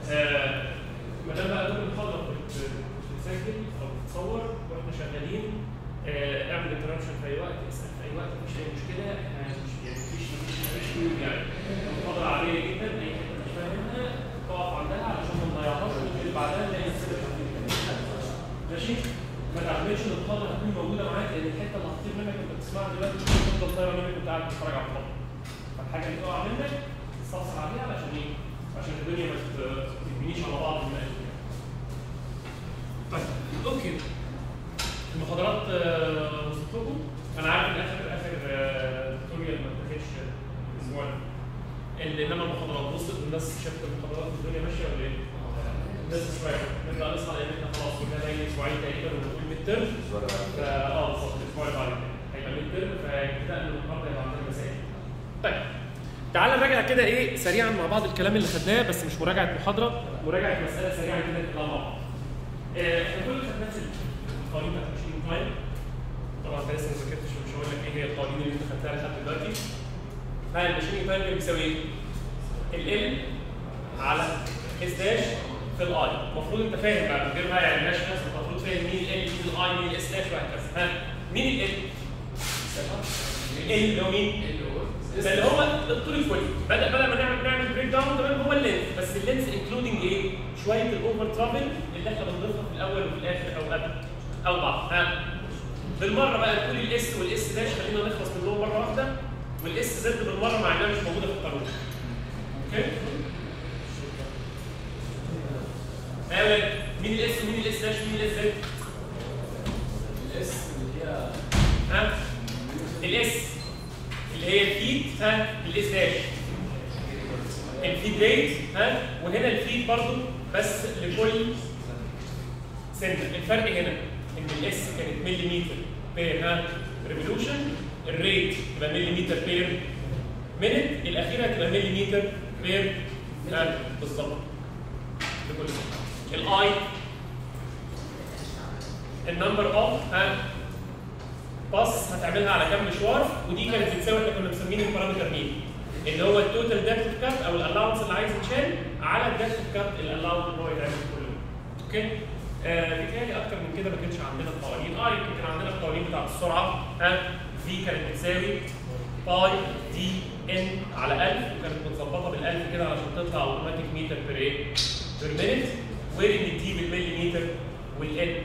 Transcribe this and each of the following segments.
آه، ما دام بقى كل محاضره بت- بتتسجل او بتتصور واحنا شغالين آه، اعمل انتربشن في اي وقت اسال في اي وقت مفيش اي مشكله احنا مش يعني مفيش مفيش مفيش يعني المحاضره عاديه جدا اي حته مش فاهمها تقف عندها علشان ما نضيعهاش ونجي اللي بعدها نلاقي نفسنا مش عارفين نتكلم. ماشي ما تعملش ان المحاضره هتكون موجوده معاك لان الحته اللي هتطير منك انت بتسمعها دلوقتي مش هتفضل طايره منك وانت قاعد بتتفرج على المحاضره فالحاجه اللي تقع منك تستفسر عليها علشان ايه؟ عشان الدنيا ما تت- تبنيش على بعض المقالب طيب اوكي المحاضرات آه، وصلت لكم انا عارف ان اخر اخر توتوريال ما اتاخدش الاسبوع ده اللي انما المحاضرات وصلت والناس شافت المحاضرات والدنيا ماشيه ولا ايه؟ لسه شويه نبدا نصحى لان احنا خلاص كلنا باقي اسبوعين تقريبا ونقول ميد ترم فا اه بالظبط الاسبوع اللي بعد كده هيبقى ميد ترم فابتداء من النهارده هيبقى عندنا مسائل. طيب تعال نراجع كده ايه سريعا مع بعض الكلام اللي خدناه بس مش مراجعه محاضره مراجعه مساله سريعه كده نطلع مع بعض. آه، احنا كل اللي خدناه في القوانين بتاعت ماشين تايم طبعا انت لسه ما ذاكرتش مش هقول لك ايه هي القوانين اللي انت خدتها لحد دلوقتي. ها الماشين تايم بيساوي ايه؟ ال على اس داش في الاي المفروض انت فاهم بقى من غير ما يعني ماشي ناس المفروض فاهم مين ال مين الاي مين الاس داش وهكذا ها مين ال ال اللي هو مين؟ ده اللي هو الطول الكلي بدا بدل ما نعمل نعمل بريك داون تمام هو اللينث بس اللينث انكلودنج ايه؟ شويه الاوفر ترافل اللي احنا بنضيفها في الاول وفي الاخر او قبل او بعد ها بالمره بقى نقول الاس والاس داش خلينا نخلص منهم مره واحده والاس زد بالمره مع انها مش موجوده في القانون اوكي؟ ايوه مين الاس ومين الاس داش ومين الاس زد؟ الاس اللي هي ها؟ الاس اللي هي الفيد ها الاس داش الفيد ريت ها وهنا الفيد برضو بس لكل سنه الفرق هنا ان الاس كانت مليمتر بير ها ريفولوشن الريت يبقى مليمتر بير مينت الاخيره هتبقى مليمتر بير ها بالظبط لكل سنه الاي النمبر اوف ها باص هتعملها على كام مشوار ودي كانت بتساوي احنا كنا مسمين البارامتر مين؟ اللي هو التوتال داكتيف كات او الالاونس اللي عايز يتشال على الداكتيف كات الالاونس ان هو يتعمل كله. اوكي؟ آه بيتهيألي اكتر من كده ما كانش عندنا القوانين، اه يمكن كان عندنا القوانين بتاعت السرعه ها في كانت بتساوي باي دي ان على 1000 وكانت متظبطه بال 1000 كده علشان تطلع اوتوماتيك متر بير ايه؟ بير مينت وير ان الدي بالمليمتر والان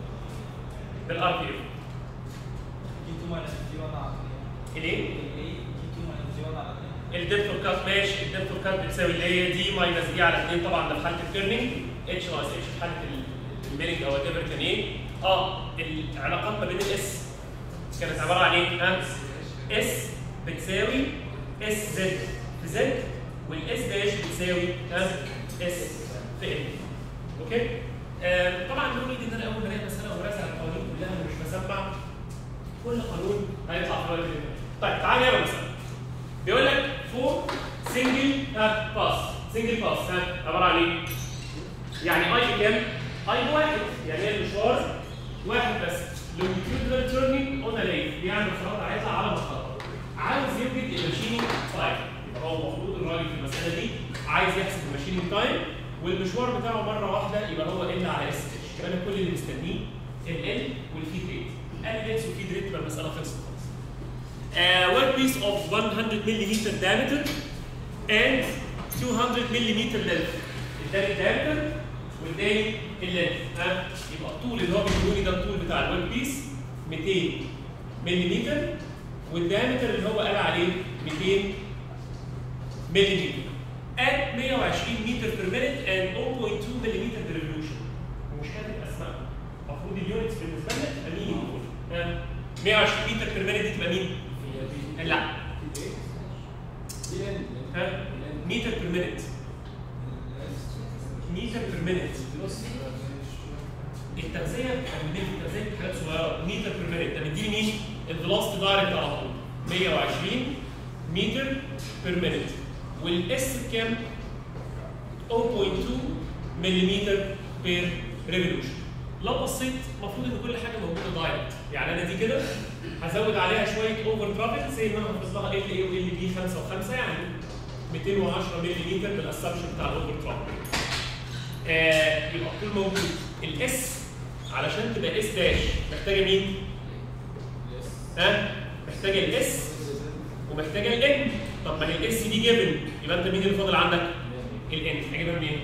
بالار بي اف. جي 2 ماينس جي 1 على 2 الايه؟ الايه جي 2 ماينس جي 1 على 2 الدبتور كات ماشي الدبتور كات بتساوي اللي هي دي ماينس دي على 2 طبعا ده في حاله التيرنينج اتش ناقص اتش في حاله الميلنج او وات ايفر كان ايه اه العلاقات ما بين الاس كانت عباره عن ايه؟ ها؟ اس بتساوي اس زد في زد والاس داش بتساوي ها؟ اس في ان اوكي؟ آه طبعا بيقول لي ان انا اول ما الاقي مساله وراسه على القوانين كلها انا مش بسمع كل قانون هيطلع في الوقت ده طيب تعالى نقرا مثلا بيقول لك فور سنجل باس سنجل باس ها عباره عن ايه؟ يعني اي بكام؟ اي بواحد يعني هي المشوار واحد بس longitudinal turning on a lathe يعني خلاص هيطلع على مسطره عاوز يوجد الماشينينج تايم يبقى هو المفروض الراجل في المساله دي عايز يحسب الماشينينج تايم والمشوار بتاعه مره واحده يبقى هو ال على اس اتش يبقى انا كل اللي مستنيه ال والفيد ريت ال ريت والفيد ريت تبقى المساله خلصت خالص uh, workpiece of 100 millimeter diameter and 200 millimeter length. الثاني diameter والثاني اللينث ها يبقى الطول اللي هو بيقولي ده الطول بتاع الورك بيس 200 مليمتر والدايمتر اللي هو قال عليه 200 مليمتر at 120 متر per minute and 0.2 مليمتر per revolution ومش كاتب اسماء المفروض اليونتس بالنسبه لنا تبقى مين دول؟ ها 120 متر per minute دي تبقى مين؟ لا ها متر بير مينيت متر بير مينيت التغذيه احنا بندي التغذيه في حاجات صغيره متر بير مينيت ده مديني مين؟ الفيلوسيتي دايركت على طول 120 متر بير مينيت والاس بكام؟ 0.2 ملم بير ريفولوشن لو بصيت المفروض ان كل حاجه موجوده دايركت يعني انا دي كده هزود عليها شويه اوفر ترافل زي ما انا حافظ لها ال اي وال بي 5 و5 يعني 210 ملم بالاسامبشن بتاع الاوفر ترافل موجود الاس علشان تبقى اس داش محتاجه مين؟ ها؟ محتاجه الاس ومحتاجه الان طب ما هي الاس دي جيفن يبقى انت مين اللي فاضل عندك؟ الان هجيبها منين؟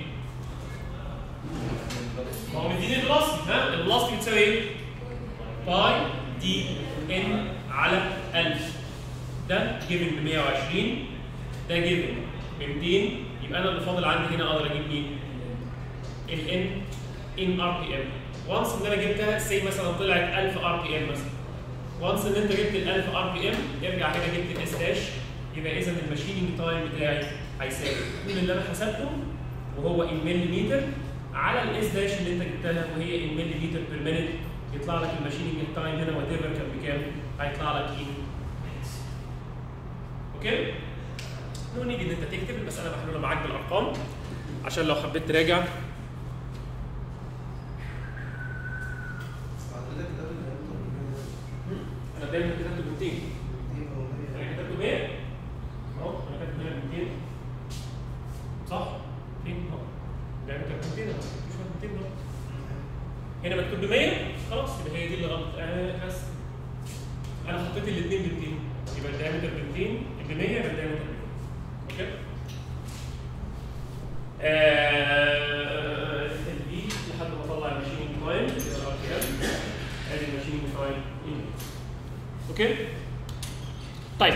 ما هو مديني البلاستي ها؟ البلاستي بتساوي ايه؟ باي دي ان على 1000 ده جيفن ب 120 ده جيفن ب 200 يبقى انا اللي فاضل عندي هنا اقدر اجيب مين؟ الان ان ار بي ام وانس ان انا جبتها سي مثلا طلعت 1000 ار بي ام مثلا وانس ان انت جبت ال 1000 ار بي ام ارجع هنا جبت الاس داش يبقى اذا الماشيننج تايم بتاعي هيساوي كل اللي انا حسبته وهو ان مليمتر على الاس داش اللي انت جبتها وهي ان مليمتر بير مينيت يطلع لك الماشيننج تايم هنا وات ايفر كان بكام هيطلع لك ان اوكي نو نيجي ان انت تكتب المساله محلوله معاك بالارقام عشان لو حبيت تراجع انا دايما كتبت ب 200 انا كتبت 100 اهو انا كتبت هنا ب 200 صح؟ فين؟ اهو دايما كتبت 200 اهو مش 200 اهو هنا مكتوب ب 100 خلاص يبقى هي دي اللي غلط انا اسف انا حطيت الاثنين ب 200 يبقى الدايمتر ب 200 ب 100 يبقى الدايمتر ب 100 اوكي؟ آه البي لحد ما اطلع الماشينينج تايم ار بي ام ادي الماشينينج تايم اوكي؟ طيب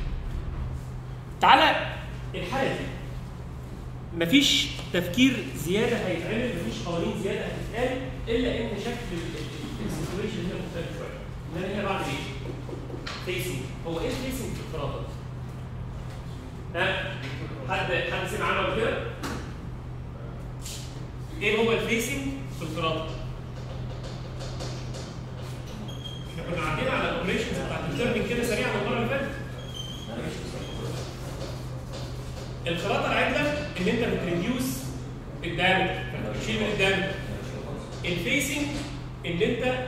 تعالى الحاله دي مفيش تفكير زياده هيتعمل مفيش قوانين زياده هتتقال الا ان شكل السيتويشن هنا مختلف شويه ان انا هنا بعمل ايه؟ فيسنج هو ايه الفيسنج في الخراطه؟ ها؟ حد حد سمع عنه قبل كده؟ ايه هو الفيسنج في الخراطه؟ احنا كنا عدينا على الاوبريشنز بتاعت الترمين كده سريعا المره اللي فاتت الخراطه العدله ان انت بتريديوس الدايمتر بتشيل من الدايمتر الفيسنج ان انت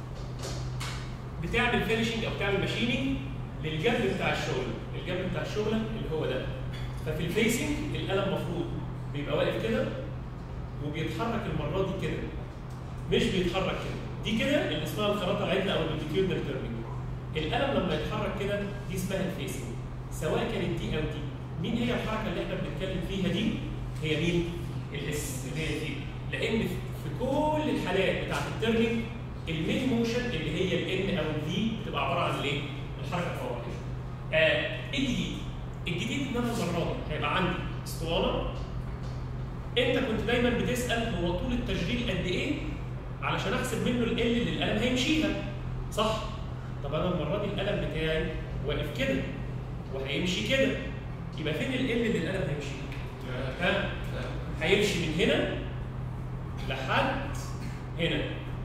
بتعمل فينشنج او بتعمل ماشيننج للجبل بتاع الشغل الجبل بتاع الشغله اللي هو ده ففي الفيسنج القلم المفروض بيبقى واقف كده وبيتحرك المره دي كده مش بيتحرك كده دي كده اللي اسمها الخراطه العدله او اللونجيتيودنال تيرنينج القلم لما يتحرك كده دي اسمها الفيسنج سواء كانت دي او دي مين هي الحركه اللي احنا بنتكلم فيها دي هي مين الاس اللي هي دي لان في كل الحالات بتاعت التيرنينج المين موشن اللي هي الان او الفي بتبقى عباره عن الايه الحركه الفوريه آه ايه الجديد الجديد ان انا المره دي هيبقى عندي اسطوانه انت كنت دايما بتسال هو طول التشغيل قد ايه علشان احسب منه ال اللي القلم هيمشيها صح طب انا المره دي القلم بتاعي واقف كده وهيمشي كده يبقى فين ال اللي القلم هيمشي ها هيمشي من هنا لحد هنا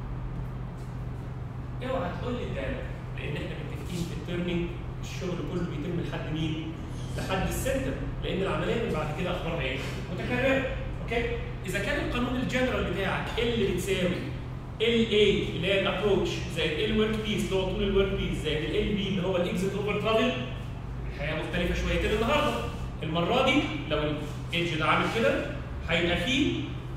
اوعى تقول لي ده لان احنا متفقين في التيرنينج الشغل كله بيتم لحد مين؟ لحد السنتر لان العمليه اللي بعد كده اخبارها ايه؟ متكرره اوكي؟ اذا كان القانون الجنرال بتاعك اللي بتساوي ال A اللي هي الابروتش زائد ال ورك بيس اللي هو طول الورك بيس زائد ال بي اللي هو الاكزيت اوفر ترافل الحياه مختلفه شويتين النهارده المره دي لو الايدج ده عامل كده هيبقى فيه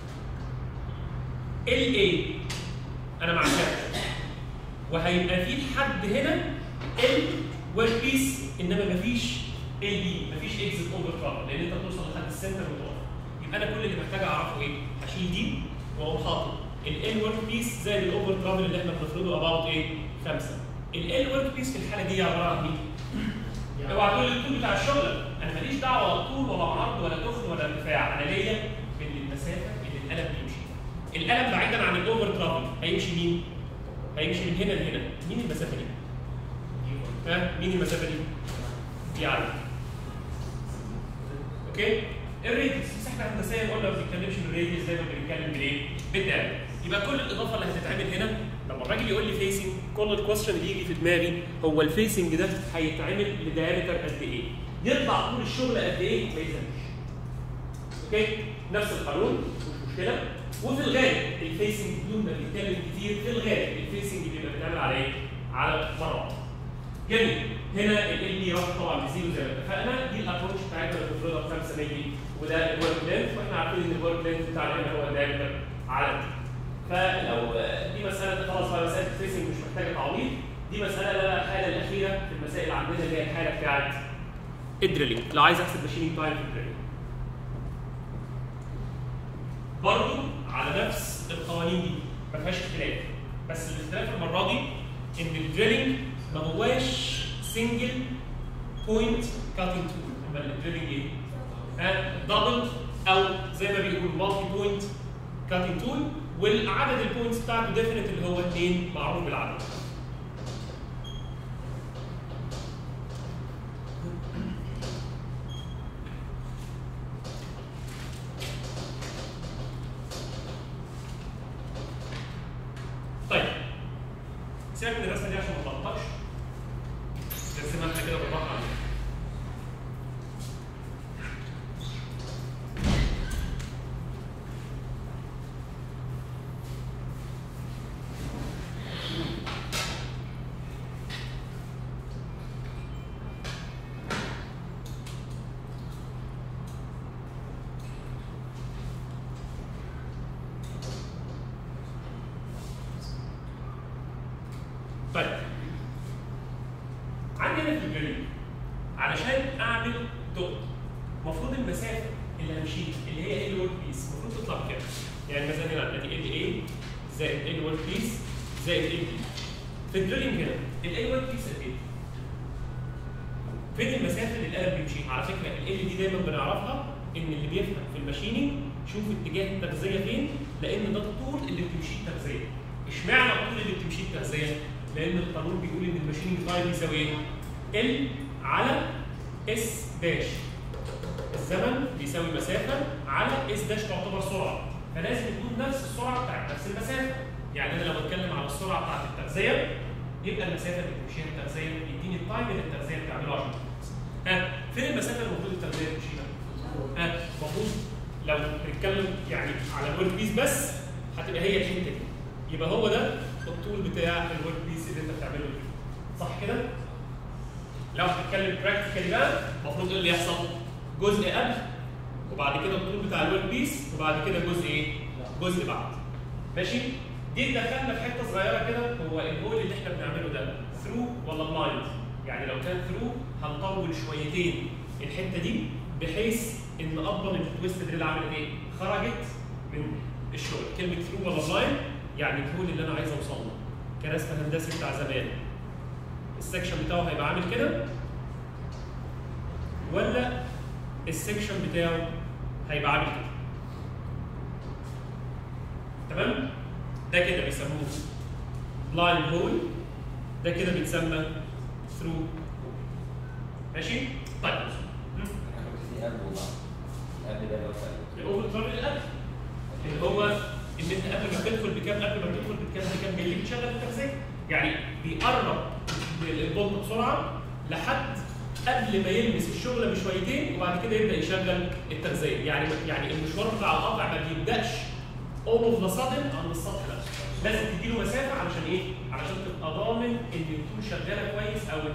ال A انا ما عملتش وهيبقى فيه لحد هنا ال ورك بيس انما مفيش ال بي مفيش اكزيت اوفر ترافل لان انت بتوصل لحد السنتر وتقف يبقى انا كل اللي محتاج اعرفه ايه؟ هشيل دي واقوم حاطط ال ورك بيس زائد الاوفر ترافل اللي احنا بنفرضه اباوت ايه؟ خمسه. ال ورك بيس في الحاله دي عباره عن مين؟ اوعى تقول لي الطول بتاع الشغل انا ماليش دعوه ولا طول ولا عرض ولا تخن ولا ارتفاع انا ليا من المسافه اللي القلم بيمشي. القلم بعيدا عن الاوفر ترافل هيمشي مين؟ هيمشي من هنا لهنا، مين المسافه دي؟ ها؟ مين المسافه دي؟ دي عدد. اوكي؟ الريديوس بس احنا هندسيا قلنا ما بنتكلمش بالريديوس زي ما بنتكلم بالايه؟ بالداتا يبقى كل الاضافه اللي هتتعمل هنا لما الراجل يقول لي فيسنج كل الكويستشن اللي يجي في دماغي هو الفيسنج ده هيتعمل لدايمتر قد ايه؟ يطلع طول الشغل قد ايه؟ ما يفهمش. اوكي؟ نفس القانون مش مشكله وفي الغالب الفيسنج بدون ما نتكلم كتير في الغالب الفيسنج بيبقى بيتعمل على ايه؟ على مرات. جميل هنا ال بي راح طبعا بزيرو زي ما اتفقنا دي الابروتش بتاعتنا اللي بنفرضها ب 5 مللي وده الورك لينث واحنا عارفين ان الورك لينث بتاع الام هو الدايمتر على دي فلو دي مساله خلاص بقى مساله التريسنج مش محتاجه تعويض دي مساله بقى الحاله الاخيره في المسائل عندنا اللي هي الحاله بتاعت الدريلينج لو عايز احسب ماشينينج تايم في الدريلينج برضه على نفس القوانين دي ما فيهاش اختلاف بس الاختلاف المره دي ان الدريلينج ما هواش سنجل بوينت كاتنج تول امال الدريلينج ايه؟ دبل او زي ما بيقول مالتي بوينت كاتنج تول والعدد البوينتس بتاعته ديفينيت اللي هو 2 معروف بالعدد طيب سيبك من الرسمه دي عشان ما تلخبطش نرسمها احنا كده بالراحه عليها طيب عندي هنا في الجريد علشان اعمل دوت المفروض المسافه اللي همشيها اللي هي ال ورك بيس المفروض تطلع بكام؟ يعني مثلا هنا ادي ال اي زائد ال ورك بيس زائد ال بي في الدريلينج هنا ال ورك بيس قد ايه؟ فين المسافه اللي القلم بيمشيها؟ على فكره ال دي دايما بنعرفها ان اللي بيفهم في الماشينينج شوف اتجاه التغذيه فين لان ده الطول اللي بتمشيه التغذيه. اشمعنى الطول اللي بتمشيه التغذيه؟ لان القانون بيقول ان الماشينينج تايم يساوي ايه؟ ال على اس داش. الزمن بيساوي مسافه على اس داش تعتبر سرعه فلازم يكون نفس السرعه بتاعت نفس المسافه. يعني انا لو بتكلم على السرعه بتاعت التغذيه يبقى المسافه اللي بتمشيها التغذيه يديني التايم اللي التغذيه بتعمله عشان تخلص. ها فين المسافه اللي المفروض التغذيه تمشيها؟ ها المفروض لو بنتكلم يعني على الورك بيس بس هتبقى هي الحته دي. يبقى هو ده الطول بتاع الورك بيس اللي انت بتعمله دي. صح كده؟ لو هتتكلم براكتيكالي بقى المفروض ايه اللي يحصل؟ جزء قبل وبعد كده الطول بتاع الورك بيس وبعد كده جزء ايه؟ جزء بعد. ماشي؟ دي دخلنا في حته صغيره كده هو الهول اللي احنا بنعمله ده ثرو ولا بلايند؟ يعني لو كان ثرو هنطول شويتين الحته دي بحيث ان افضل التويست دريل عملت ايه؟ خرجت من الشغل كلمه ثرو ولا بلايند يعني الهول اللي انا عايز اوصل له كرسم هندسي بتاع زمان السكشن بتاعه هيبقى عامل كده ولا السكشن بتاعه هيبقى عامل كده تمام ده كده بيسموه بلايند هول ده كده بيتسمى ثرو ماشي طيب في قبل وبعد قبل ده اللي هو فرق. الاوفر ترابل القبل اللي هو ان انت قبل ما تدخل بكام قبل ما تدخل بكام بكام ملي بتشغل التغذيه يعني بيقرب البولت بسرعه لحد قبل ما يلمس الشغله بشويتين وبعد كده يبدا يشغل التغذيه يعني يعني المشوار بتاع القطع ما بيبداش اول اوف ذا سادن عند السطح نفسه لازم تديله مسافه علشان ايه؟ علشان تبقى ضامن ان التول شغاله كويس او ان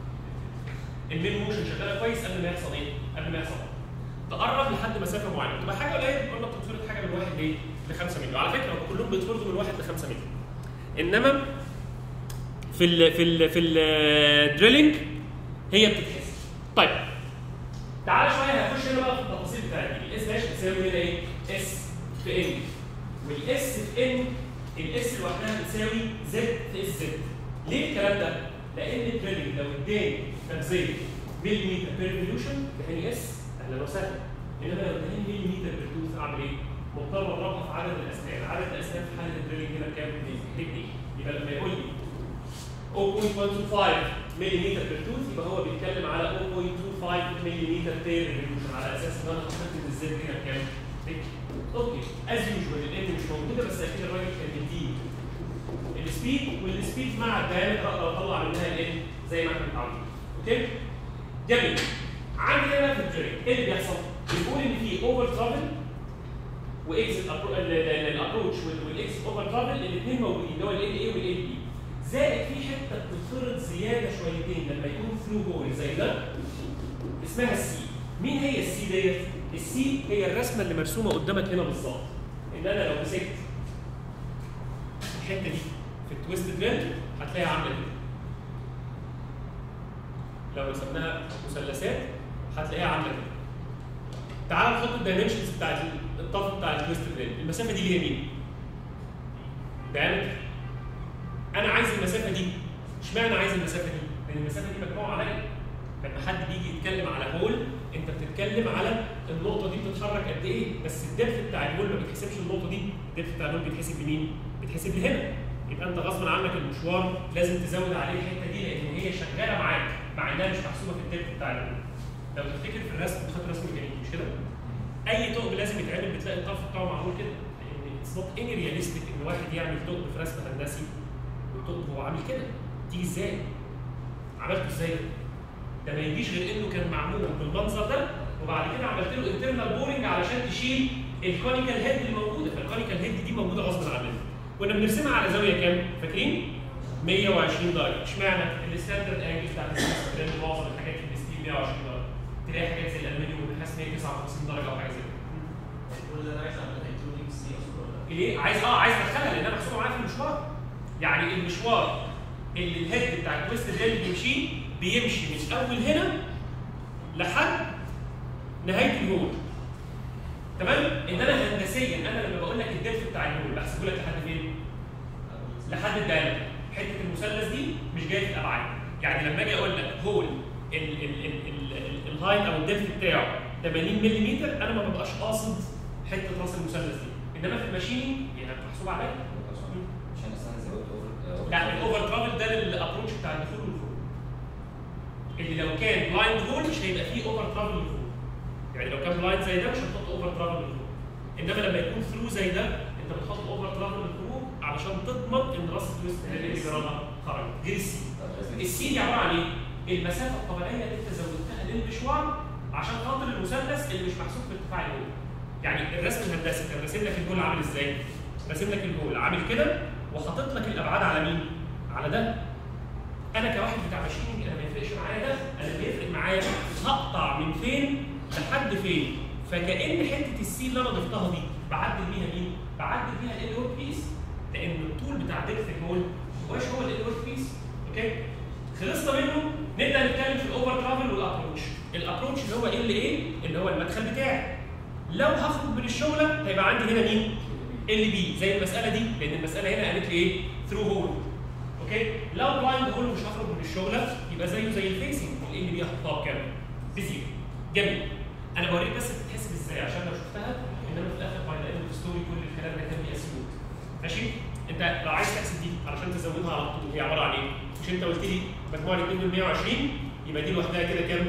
المين موشن شغاله كويس قبل ما يحصل ايه؟ قبل ما يحصل تقرب لحد مسافه معينه تبقى حاجه قليله قلنا بتتفرض حاجه من 1 لايه؟ ل 5 مللي وعلى فكره هم كلهم بيتفرضوا من 1 ل 5 مللي انما في ال في ال في الدريلينج هي بتتحسب طيب تعالى شويه هخش هنا بقى في التفاصيل بتاعتي الاس داش بتساوي هنا ايه؟ اس في ان والاس في ان الاس لوحدها بتساوي زد في اس زد ليه الكلام ده؟ لان الدريلينج لو اداني تغذيه مليمتر بير ريفوليوشن اداني اس اهلا وسهلا انما لو اداني مليمتر بير توث اعمل ايه؟ مضطر اضربها في عدد الاسنان، عدد الاسنان في حاله الدريلينج هنا كام؟ تكنيك يبقى لما يقول لي 0.125 ملم بير توث يبقى هو بيتكلم على 0.25 ملم بير ريفوليوشن على اساس ان انا حطيت ان الزد هنا بكام؟ اوكي از يوجوال الان مش موجوده بس اكيد الراجل كان مديني السبيد والسبيد مع الدايمتر اقدر اطلع منها الان زي ما احنا متعودين اوكي؟ جميل عندي هنا في الجري ايه اللي بيحصل؟ بيقول ان في اوفر ترافل واكزت الابروتش والاكزت اوفر ترافل الاثنين موجودين اللي هو ال اي والال بي زائد في حته بتتفرض زياده شويتين لما يكون ثرو هول زي ده اسمها السي مين هي السي ديت؟ السي هي الرسمه اللي مرسومه قدامك هنا بالظبط ان انا لو مسكت الحته دي في التويست دريل هتلاقيها عامله كده لو رسمناها مثلثات هتلاقيها عامله كده تعال نحط الدايمنشنز بتاعت الطرف بتاع التويست دريل المسافه دي اللي هي مين؟ diameter انا عايز المسافه دي اشمعنى عايز المسافه دي؟ لان المسافه دي مجموعه عليا لما حد بيجي يتكلم على هول انت بتتكلم على النقطه دي بتتحرك قد ايه بس الدبث بتاع الهول ما بيتحسبش النقطه دي الدبث بتاع الهول بيتحسب لمين؟ بيتحسب لهنا يبقى انت غصبا عنك المشوار لازم تزود عليه الحته دي لان هي شغاله معاك مع انها مش محسوبه في الدبث بتاع الهول لو تفتكر في الرسم خدت رسم ميكانيكي مش كده؟ اي ثقب لازم يتعمل بتلاقي الطرف بتاعه معمول كده لان اتس نوت اني رياليستيك ان واحد يعمل ثقب في رسم هندسي والثقب هو عامل كده تيجي ازاي؟ عملته ازاي؟ ده ما يجيش غير انه كان معمول بالمنظر ده وبعد كده عملت له انترنال بورنج علشان تشيل الكونيكال هيد اللي موجوده فالكونيكال هيد دي موجوده غصب عننا كنا بنرسمها على زاويه كام؟ فاكرين؟ 120 درجه اشمعنى؟ الستاندرد انجل بتاعت الستاندرد لان معظم الحاجات في الستيل 120 درجه تلاقي حاجات زي الالمنيوم حاسس ان هي 59 درجه او حاجه زي كده كل ده انا عايز اعمل هيدروليك سي ليه؟ عايز اه عايز ادخلها لانها محسوبه معايا في المشوار. يعني المشوار اللي الهيد بتاع التويست ده اللي بيمشيه بيمشي من اول هنا لحد نهايه الهول. تمام؟ انما هندسيا انا لما بقول لك الدلف بتاع الهول بحسبه لك لحد فين؟ لحد الدايره. حته المثلث دي مش جايه في الابعاد. يعني لما اجي اقول لك هول ال- ال- ال- ال- ال- الهايت او الدلف بتاعه 80 ملم انا ما ببقاش قاصد حته راس المثلث دي. انما في الماشينينج هي محسوب عليا عشان اصلا زودت اوفر لا الاوفر ترافل ده للابروتش بتاع الدخول والخروج اللي لو كان بلايند هول مش هيبقى فيه اوفر ترافل للخروج يعني لو كان بلايند زي ده مش هتحط اوفر ترافل للخروج انما لما يكون ثرو زي ده انت بتحط اوفر ترافل للخروج علشان تضمن ان راس التويست اللي جرالها خرجت غير السي السي دي عباره عن ايه؟ المسافه الطبيعيه اللي انت زودتها للمشوار عشان خاطر المثلث اللي مش محسوب في ارتفاع الهول يعني الرسم الهندسي كان راسم لك الهول عامل ازاي؟ راسم لك الهول عامل كده وحاطط لك الابعاد على مين؟ على ده انا كواحد بتاع ماشيننج انا ما يفرقش معايا ده انا اللي يفرق معايا هقطع من فين لحد فين فكان حته السي اللي انا ضفتها دي بعدل بيها مين؟ بعدل بيها ال ورك بيس لان الطول بتاع ديبث الهول ما هوش هو ال ورك بيس اوكي؟ خلصنا منه نبدا نتكلم في الاوفر ترافل والابروتش الابروتش اللي هو ال ايه؟ اللي هو المدخل بتاعي لو هخرج من الشغله هيبقى عندي هنا مين؟ ال بي زي المساله دي لان المساله هنا قالت لي ايه؟ ثرو هول اوكي؟ لو بلايند هول مش هخرج من الشغله يبقى زيه زي الفيسنج ال بي هحطها بكام؟ بزيرو جميل انا بوريك بس بتتحسب ازاي عشان لو شفتها انما في الاخر باي ذا ستوري كل الكلام ده كان بيأسيوت ماشي؟ انت لو عايز تحسب دي علشان تزودها على طول هي عباره عن ايه؟ مش انت قلت لي مجموع الاثنين دول 120 يبقى دي لوحدها كده كام؟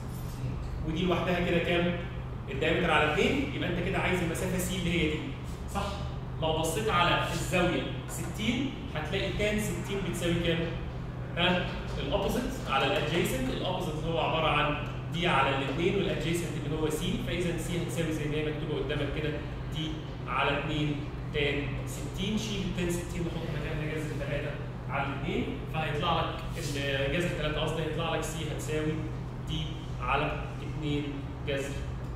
ودي لوحدها كده كام؟ الدايمتر على 2 يبقى انت كده عايز المسافه سي اللي هي دي صح؟ لو بصيت على الزاويه 60 هتلاقي تان 60 بتساوي كام؟ ها؟ الاوبوزيت على الادجيسنت الاوبوزيت هو عباره عن دي على الاثنين والادجيسنت اللي هو سي فاذا سي هتساوي زي ما هي مكتوبه قدامك كده دي على 2 تان 60 شيل التان 60 نحط مكانها جذر 3 على الاثنين فهيطلع لك الجذر 3 قصدي هيطلع لك سي هتساوي دي على 2 جذر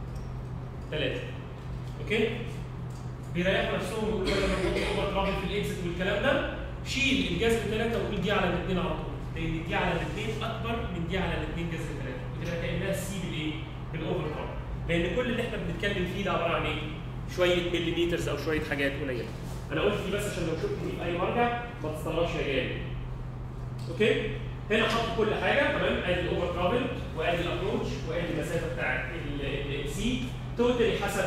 3 اوكي بيريحوا نفسهم ويقولوا لما نحط اوفر ترافل في الاكزت والكلام ده شيل الجذر 3 وقول دي على الاثنين على طول لان دي على الاثنين اكبر من دي على الاثنين جذر 3 وتبقى كانها سي بالايه؟ بالاوفر ترافل لان كل اللي احنا بنتكلم فيه ده عباره عن ايه؟ شويه مليمترز او شويه حاجات قليله انا قلت دي بس عشان لو شفت دي في اي مرجع ما تستغربش يا جاي اوكي هنا حط كل حاجه تمام ادي الاوفر ترافل وادي الابروتش وادي المسافه بتاعت السي توتالي حسب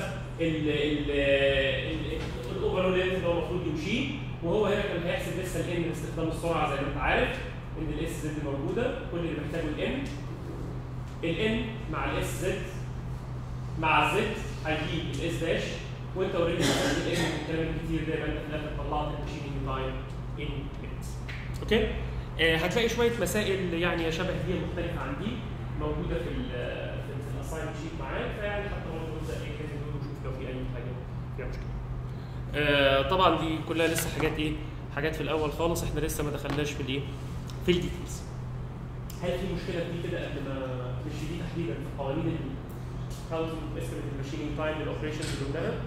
الاوفرول اللي هو المفروض يمشيه وهو هنا كان هيحسب لسه الان باستخدام السرعه زي ما انت عارف ان الاس زد موجوده كل اللي محتاجه الان الان مع الاس زد مع الزد هيجيب الاس داش وانت اوريدي حسبت الان بالكلام الكتير ده يبقى انت في الاخر طلعت الماشينينج تايم ان مينتس اوكي آه هتلاقي شويه مسائل يعني شبه دي مختلفه عن دي موجوده في ال في, في الاساين شيت معاك فيعني حتى برضه نبدا ايه كده ونشوف لو في اي حاجه فيها مشكله. آه طبعا دي كلها لسه حاجات ايه؟ حاجات في الاول خالص احنا لسه ما دخلناش في الايه؟ في الديتيلز. هل في مشكله في دي كده قبل ما مش في دي تحديدا في قوانين الكاونتنج اسمه الماشينينج تايم للاوبريشنز اللي قلناها؟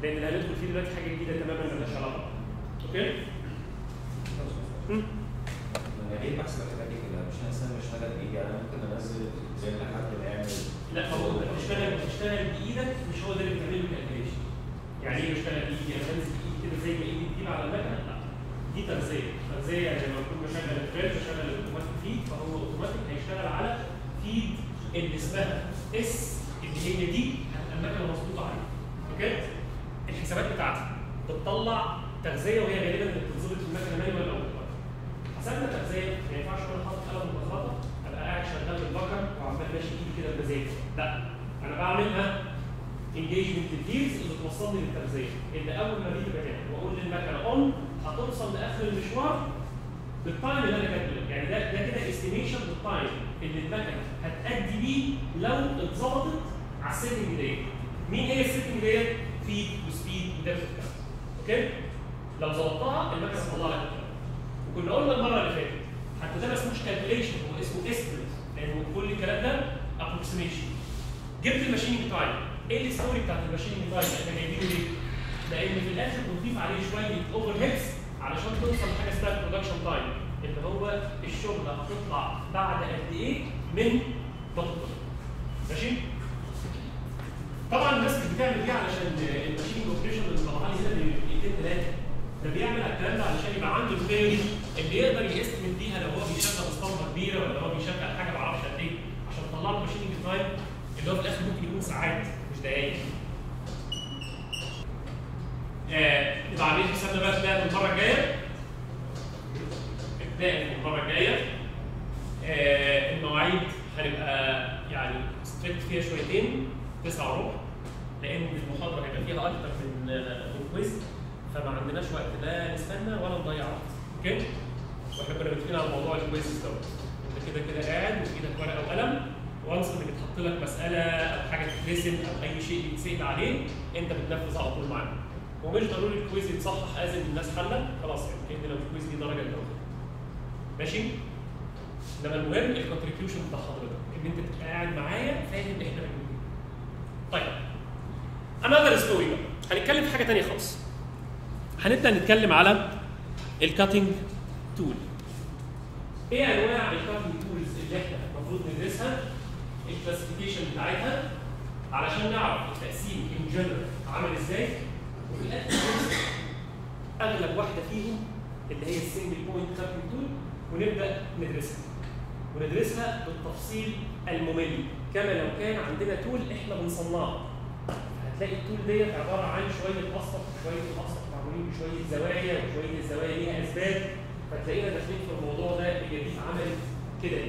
لان اللي هندخل فيه دلوقتي حاجه جديده تماما مالهاش علاقه اوكي؟ مم. انا ليه بحسب الحاجات دي كده مش هنسى بشتغل بايدي انا ممكن انزل زي ما حد ما يعمل لا هو انت بتشتغل بتشتغل بايدك مش هو ده اللي بتعمل له كالكوليشن يعني ايه بشتغل بايدي انا بنزل بايدي كده زي ما ايدي بتجيب على المكنه لا دي تغذيه تغذيه يعني لما اكون بشغل الفريم بشغل الاوتوماتيك فيد فهو اوتوماتيك هيشتغل على فيد اللي اسمها اس اللي هي دي هتبقى المكنه مظبوطه عليها اوكي الحسابات بتاعتي بتطلع تغذيه وهي غالبا اللي بتتظبط في المكنه مانيوال او اوتوماتيك حسبنا تغذيه ما ينفعش وانا حاطط قلم ببساطه ابقى قاعد شغال بالبكر وعمال ماشي ايدي كده بمزاج لا انا بعملها انجيجمنت الفيلز اللي توصلني للتغذيه اللي اول ما بيجي بنام واقول للمكنه اون هتوصل لاخر المشوار بالتايم اللي انا كاتبه يعني ده ده كده استيميشن بالتايم اللي المكنه هتأدي بيه لو اتظبطت على السيتنج ديت مين هي السيتنج ديت؟ فيد وسبيد ودبث اوكي؟ لو ظبطتها المكنه هتطلع لك الكلام وكنا قلنا المره اللي فاتت حتى ده ما اسموش كالكوليشن هو اسمه استيميت لانه كل الكلام ده ابروكسيميشن جبت الماشين تايم ايه الستوري بتاعت الماشين تايم احنا جايبينه ليه؟ لان في الاخر بنضيف عليه شويه اوفر هيدز علشان توصل لحاجه اسمها برودكشن تايم اللي هو الشغل هتطلع بعد قد ايه من ضغط الضغط ماشي؟ طبعا الناس مش بتعمل دي علشان الماشين اوبريشن اللي طلعها لي هنا بايدين ثلاثه ده بيعمل الكلام ده علشان يبقى عنده الثيوري اللي يقدر يستمد بيها لو هو بيشغل اسطمبه كبيره ولا هو بيشغل حاجه ما اعرفش قد ايه عشان تطلع له ماشيننج تايم اللي هو في الاخر ممكن يكون ساعات مش دقايق. آه يبقى عاملين حسابنا بقى ابتداء من المره الجايه ابتداء من المره الجايه آه المواعيد هنبقى يعني ستريكت فيها شويتين تسعة وربع لان المحاضره هيبقى فيها اكتر من من كويز فما عندناش وقت لا نستنى ولا نضيع وقت اوكي واحنا كنا متفقين على موضوع الكويز دوت انت كده كده قاعد وفي ايدك ورقه وقلم وانس ان بيتحط لك مساله او حاجه تترسم او اي شيء يتسال عليه انت بتنفذ على طول معانا ومش ضروري الكويز يتصحح از ان الناس حله خلاص يعني كان لو الكويز دي درجه انت واخدها. ماشي انما المهم الكونتريبيوشن بتاع حضرتك ان انت تبقى قاعد معايا فاهم احنا بنقول ايه طيب another ستوري بقى هنتكلم في حاجه ثانيه خالص هنبدا نتكلم على الكاتنج تول ايه انواع الكاتنج تولز اللي احنا المفروض ندرسها الكلاسيفيكيشن بتاعتها علشان نعرف التقسيم ان جنرال عامل ازاي وفي الاخر ندرس اغلب واحده فيهم اللي هي السنجل بوينت كاتنج تول ونبدا ندرسها وندرسها بالتفصيل الممل كما لو كان عندنا تول احنا بنصنعها هتلاقي التول ديت عباره عن شويه اسطح وشويه الاسطح معمولين بشويه زوايا وشويه الزوايا ليها اسباب فتلاقينا داخلين في الموضوع ده هي دي عملت كده ليه؟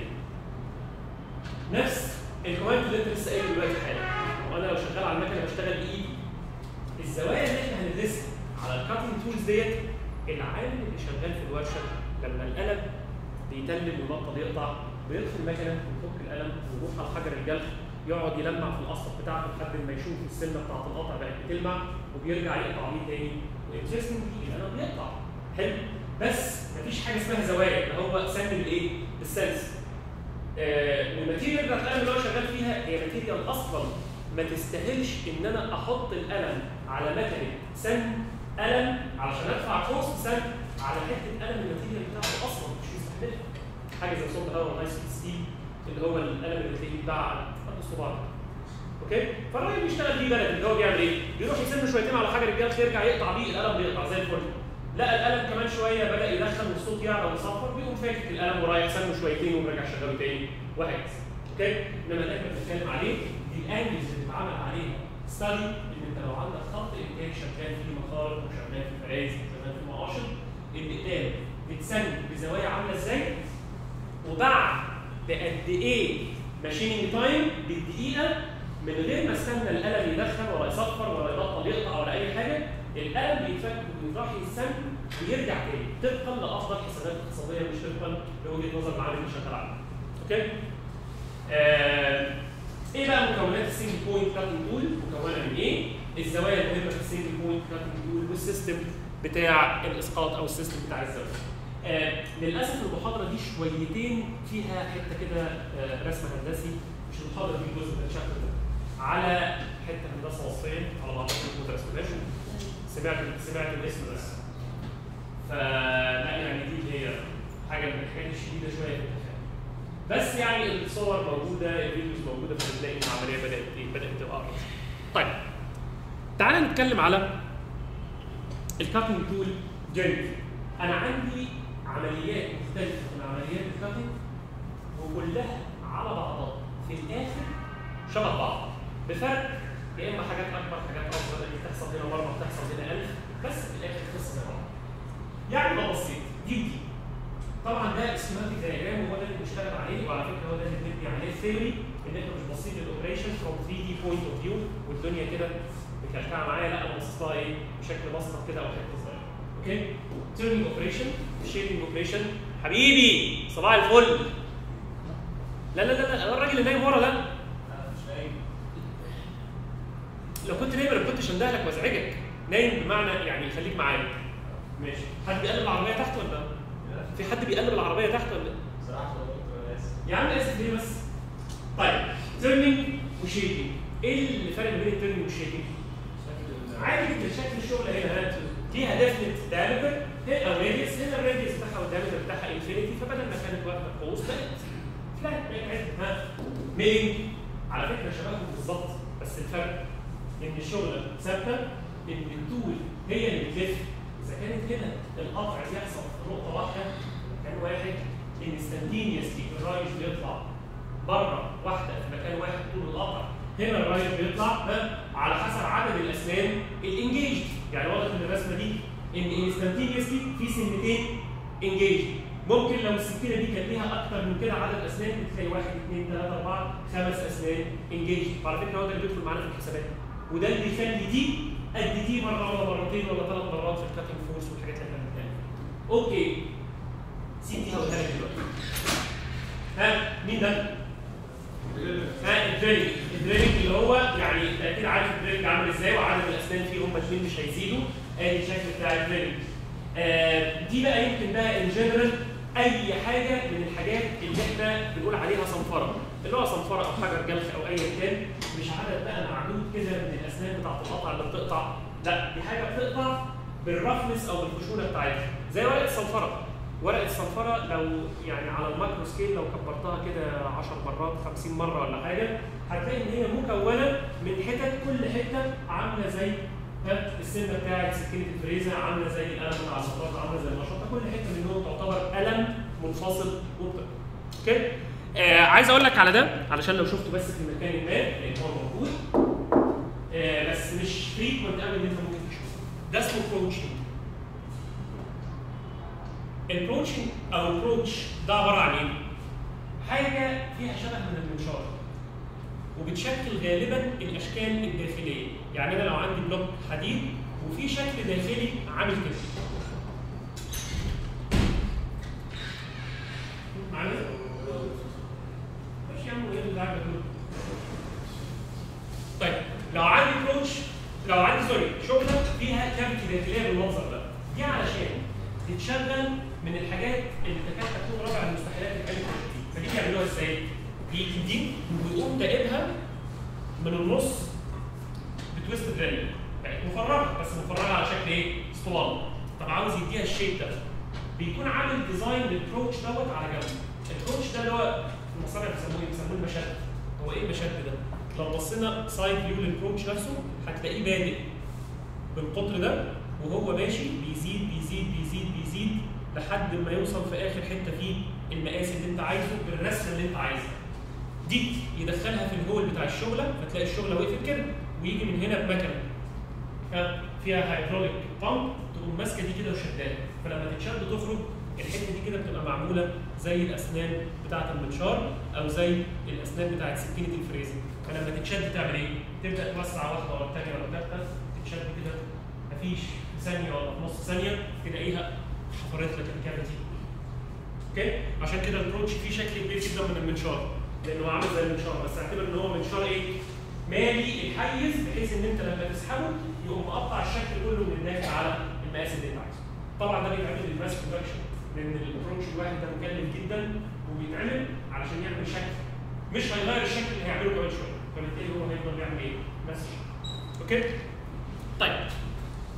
نفس الكوماند اللي انت لسه قايله دلوقتي حالا وانا لو شغال على المكنه بشتغل بايدي الزوايا اللي احنا هندرسها على الكاتنج تولز ديت العامل اللي شغال في الورشه لما القلم بيتلم ويبطل يقطع بيدخل المكنه ويفك القلم ويروح على حجر الجلد يقعد يلمع في الاسطح بتاعته لحد ما يشوف السنه بتاعت القطع بقت بتلمع وبيرجع يقطع بيه تاني وانترستنجلي القلم بيقطع حلو بس مفيش حاجه اسمها زوايا اللي هو سن بالايه؟ بالسلس آه والماتيريال بتاعت القلم اللي هو شغال فيها هي ماتيريال اصلا ما تستاهلش ان انا احط القلم على مكنه سن قلم علشان ادفع كوست سن على حته قلم الماتيريال بتاعته اصلا مش مستحملها حاجه زي صوت هوا نايس ستيل اللي هو القلم اللي تلاقيه بيتباع قد الصباع اوكي فالراجل بيشتغل بيه بلدي اللي هو بيعمل ايه؟ بيروح يسن شويتين على حجر الجلد يرجع يقطع بيه القلم بيقطع زي الفل لقى القلم كمان شويه بدا يدخن والصوت يعلى ويصفر بيقوم فاكك القلم ورايح سنه شويتين ومرجع شغاله تاني وهكذا اوكي انما اللي احنا بنتكلم عليه دي الانجلز اللي بيتعمل عليها ستادي ان انت لو عندك خط انتاج شغال فيه مخارج وشغال فيه فرائز وشغال فيه معاشر الاقلام بتسن بزوايا عامله ازاي وبعد بقد ايه ماشيننج تايم بالدقيقه من غير ما استنى القلم يدخن ولا يصفر ولا يبطل يقطع ولا اي حاجه القلم بيتفك ويروح يتسن ويرجع تاني طبقا لافضل حسابات اقتصاديه مش طبقا لوجهه نظر العامل اللي شغال عليه. اوكي؟ آه ايه بقى مكونات السنجل بوينت كاتنج تول؟ مكونه من ايه؟ الزوايا المهمه في السنجل بوينت كاتنج تول والسيستم بتاع الاسقاط او السيستم بتاع الزاويه. آه للاسف المحاضره دي شويتين فيها حته كده آه رسم هندسي مش المحاضره دي جزء من الشابتر ده على حته هندسه وصفيه على بعض ما ترسمهاش سمعت سمعت الاسم بس فلا يعني دي هي حاجه من الحاجات الشديده شويه في التفاهم بس يعني الصور موجوده الفيديوز موجوده فبتلاقي العمليه بدات ايه بدات تبقى أقرب. طيب تعال نتكلم على الكاتنج تول جنرال انا عندي عمليات مختلفه من عمليات الكاتنج وكلها على بعضها في الاخر شبه بعض بفرق يا اما حاجات اكبر حاجات اصغر اللي بتحصل هنا مره بتحصل هنا الف بس في الاخر قصه زي بعض يعني ده بسيط دي ودي طبعا ده اسكيماتيك دايجرام وهو ده اللي بنشتغل عليه وعلى فكره هو ده اللي بنبني عليه الثيوري ان احنا مش باصين للاوبريشن فروم 3 دي بوينت اوف فيو والدنيا كده مكلكعه معايا لا انا باصص لها ايه بشكل بسيط كده او حته صغيره اوكي تيرنينج اوبريشن شيبنج اوبريشن حبيبي صباح الفل لا لا لا لا الراجل اللي نايم ورا ده مش نايم لو كنت نايم انا ما كنتش اندهلك وازعجك نايم بمعنى يعني خليك معايا ماشي حد بيقلب العربيه تحت ولا في حد بيقلب العربيه تحت ولا بصراحه انا اسف يا عم اسف ليه بس طيب تيرنينج وشيكينج ايه الفرق ما بين التيرنينج والشيكينج عادي جدا شكل الشغل هنا هات ليها ديفنت دايمتر او راديوس هنا الراديوس بتاعها والدايمتر بتاعها انفينيتي فبدل ما كانت واخده قوس بقت فلات بقت عدل ها ميلينج على فكره شبههم بالظبط بس الفرق ان الشغله ثابته ان التول هي اللي بتلف اذا كانت هنا القطع بيحصل في نقطه واحده مكان واحد انستنتينيوسلي الرايش بيطلع بره واحده في مكان واحد طول القطع هنا الرايش بيطلع ها على حسب عدد الاسنان الانجيج يعني واضح من الرسمه دي ان انستنتينيوسلي في سنتين انجيج ممكن لو السكينه دي كان ليها اكتر من كده عدد اسنان بتلاقي واحد اثنين ثلاثه اربعه خمس اسنان انجيج وعلى فكره هو ده اللي بيدخل معانا في الحسابات وده اللي بيخلي دي قد دي مره ولا مرتين ولا ثلاث مرات في الكاتنج فورس والحاجات اللي احنا بنتكلم فيها. اوكي سي دي هقولها لك دلوقتي ها مين ده؟ ها الدرينج الدرينج اللي هو يعني انت اكيد عارف الدرينج عامل ازاي وعدد الاسنان فيه هم الاثنين مش هيزيدوا ادي الشكل بتاع الدرينج آه دي بقى يمكن بقى ان جنرال اي حاجه من الحاجات اللي احنا بنقول عليها صنفره اللي هو صنفره او حجر جلخ او ايا كان مش عدد بقى معدود كده من الاسنان بتاعت القطع اللي بتقطع لا دي حاجه بتقطع بالرفنس او بالخشونه بتاعتها زي ورقه الصنفره ورقه الصنفره لو يعني على الماكرو سكيل لو كبرتها كده 10 مرات 50 مره ولا حاجه هتلاقي ان هي مكونه من حتت كل حته عامله زي ها السنه بتاعت سكينه الفريزه عامله زي القلم بتاع الشطاره عامله زي المشطه كل حته منهم تعتبر قلم منفصل وبتاع اوكي آه عايز اقول لك على ده علشان لو شفته بس في مكان ما لان هو موجود آه بس مش فريكونت قوي ان انت ممكن تشوفه ده اسمه بروتشنج البروتشنج او البروتش ده عباره عن ايه؟ حاجه فيها شبه من المنشار وبتشكل غالبا الاشكال الداخليه يعني انا لو عندي بلوك حديد وفي شكل داخلي عامل كده معايا؟ ماشي يا عم ايه اللعبه دول؟ طيب لو عندي بروتش لو عندي سوري شغله فيها كافيتي داخليه بالمنظر ده دي علشان تتشغل من الحاجات اللي تكاد تكون رابع المستحيلات اللي كانت فدي بيعملوها ازاي؟ بيجيب دي ويقوم تقلبها من النص بتويست دريل بقت مفرغه بس مفرغه على شكل ايه؟ اسطوانه طب عاوز يديها الشيب ده بيكون عامل ديزاين للبروتش دوت على جنب البروتش ده اللي هو في المصانع بيسموه ايه؟ بيسموه المشد هو ايه المشد ده؟ لو بصينا سايد فيو للبروتش نفسه هتلاقيه بادئ بالقطر ده وهو ماشي بيزيد بيزيد بيزيد بيزيد لحد ما يوصل في اخر حته فيه المقاس اللي انت عايزه بالرسمه اللي انت عايزها. دي يدخلها في الهول بتاع الشغله فتلاقي الشغله وقفت كده ويجي من هنا بمكنه ها، فيها هيدروليك بامب تقوم ماسكه دي كده وشداها فلما تتشد تخرج الحته دي كده بتبقى معموله زي الاسنان بتاعه المنشار او زي الاسنان بتاعه سكينه الفريزر فلما تتشد تعمل ايه؟ تبدا توسع واحده ورا الثانيه ورا الثالثه تتشد كده مفيش في ثانيه ولا في نص ثانيه تلاقيها حفرت لك الكافيتي اوكي عشان كده البروتش فيه شكل كبير جدا من المنشار لانه عامل زي المنشار بس اعتبر ان هو منشار ايه؟ مالي الحيز بحيث ان انت لما تسحبه يقوم مقطع الشكل كله من الداخل على المقاس اللي انت عايزه. طبعا ده بيتعمل للماس برودكشن لان الابروتش الواحد ده مكلف جدا وبيتعمل علشان يعمل شكل مش هيغير الشكل اللي هيعمله كمان شويه فبالتالي هو هيفضل يعمل ايه؟ نفس الشكل. اوكي؟ طيب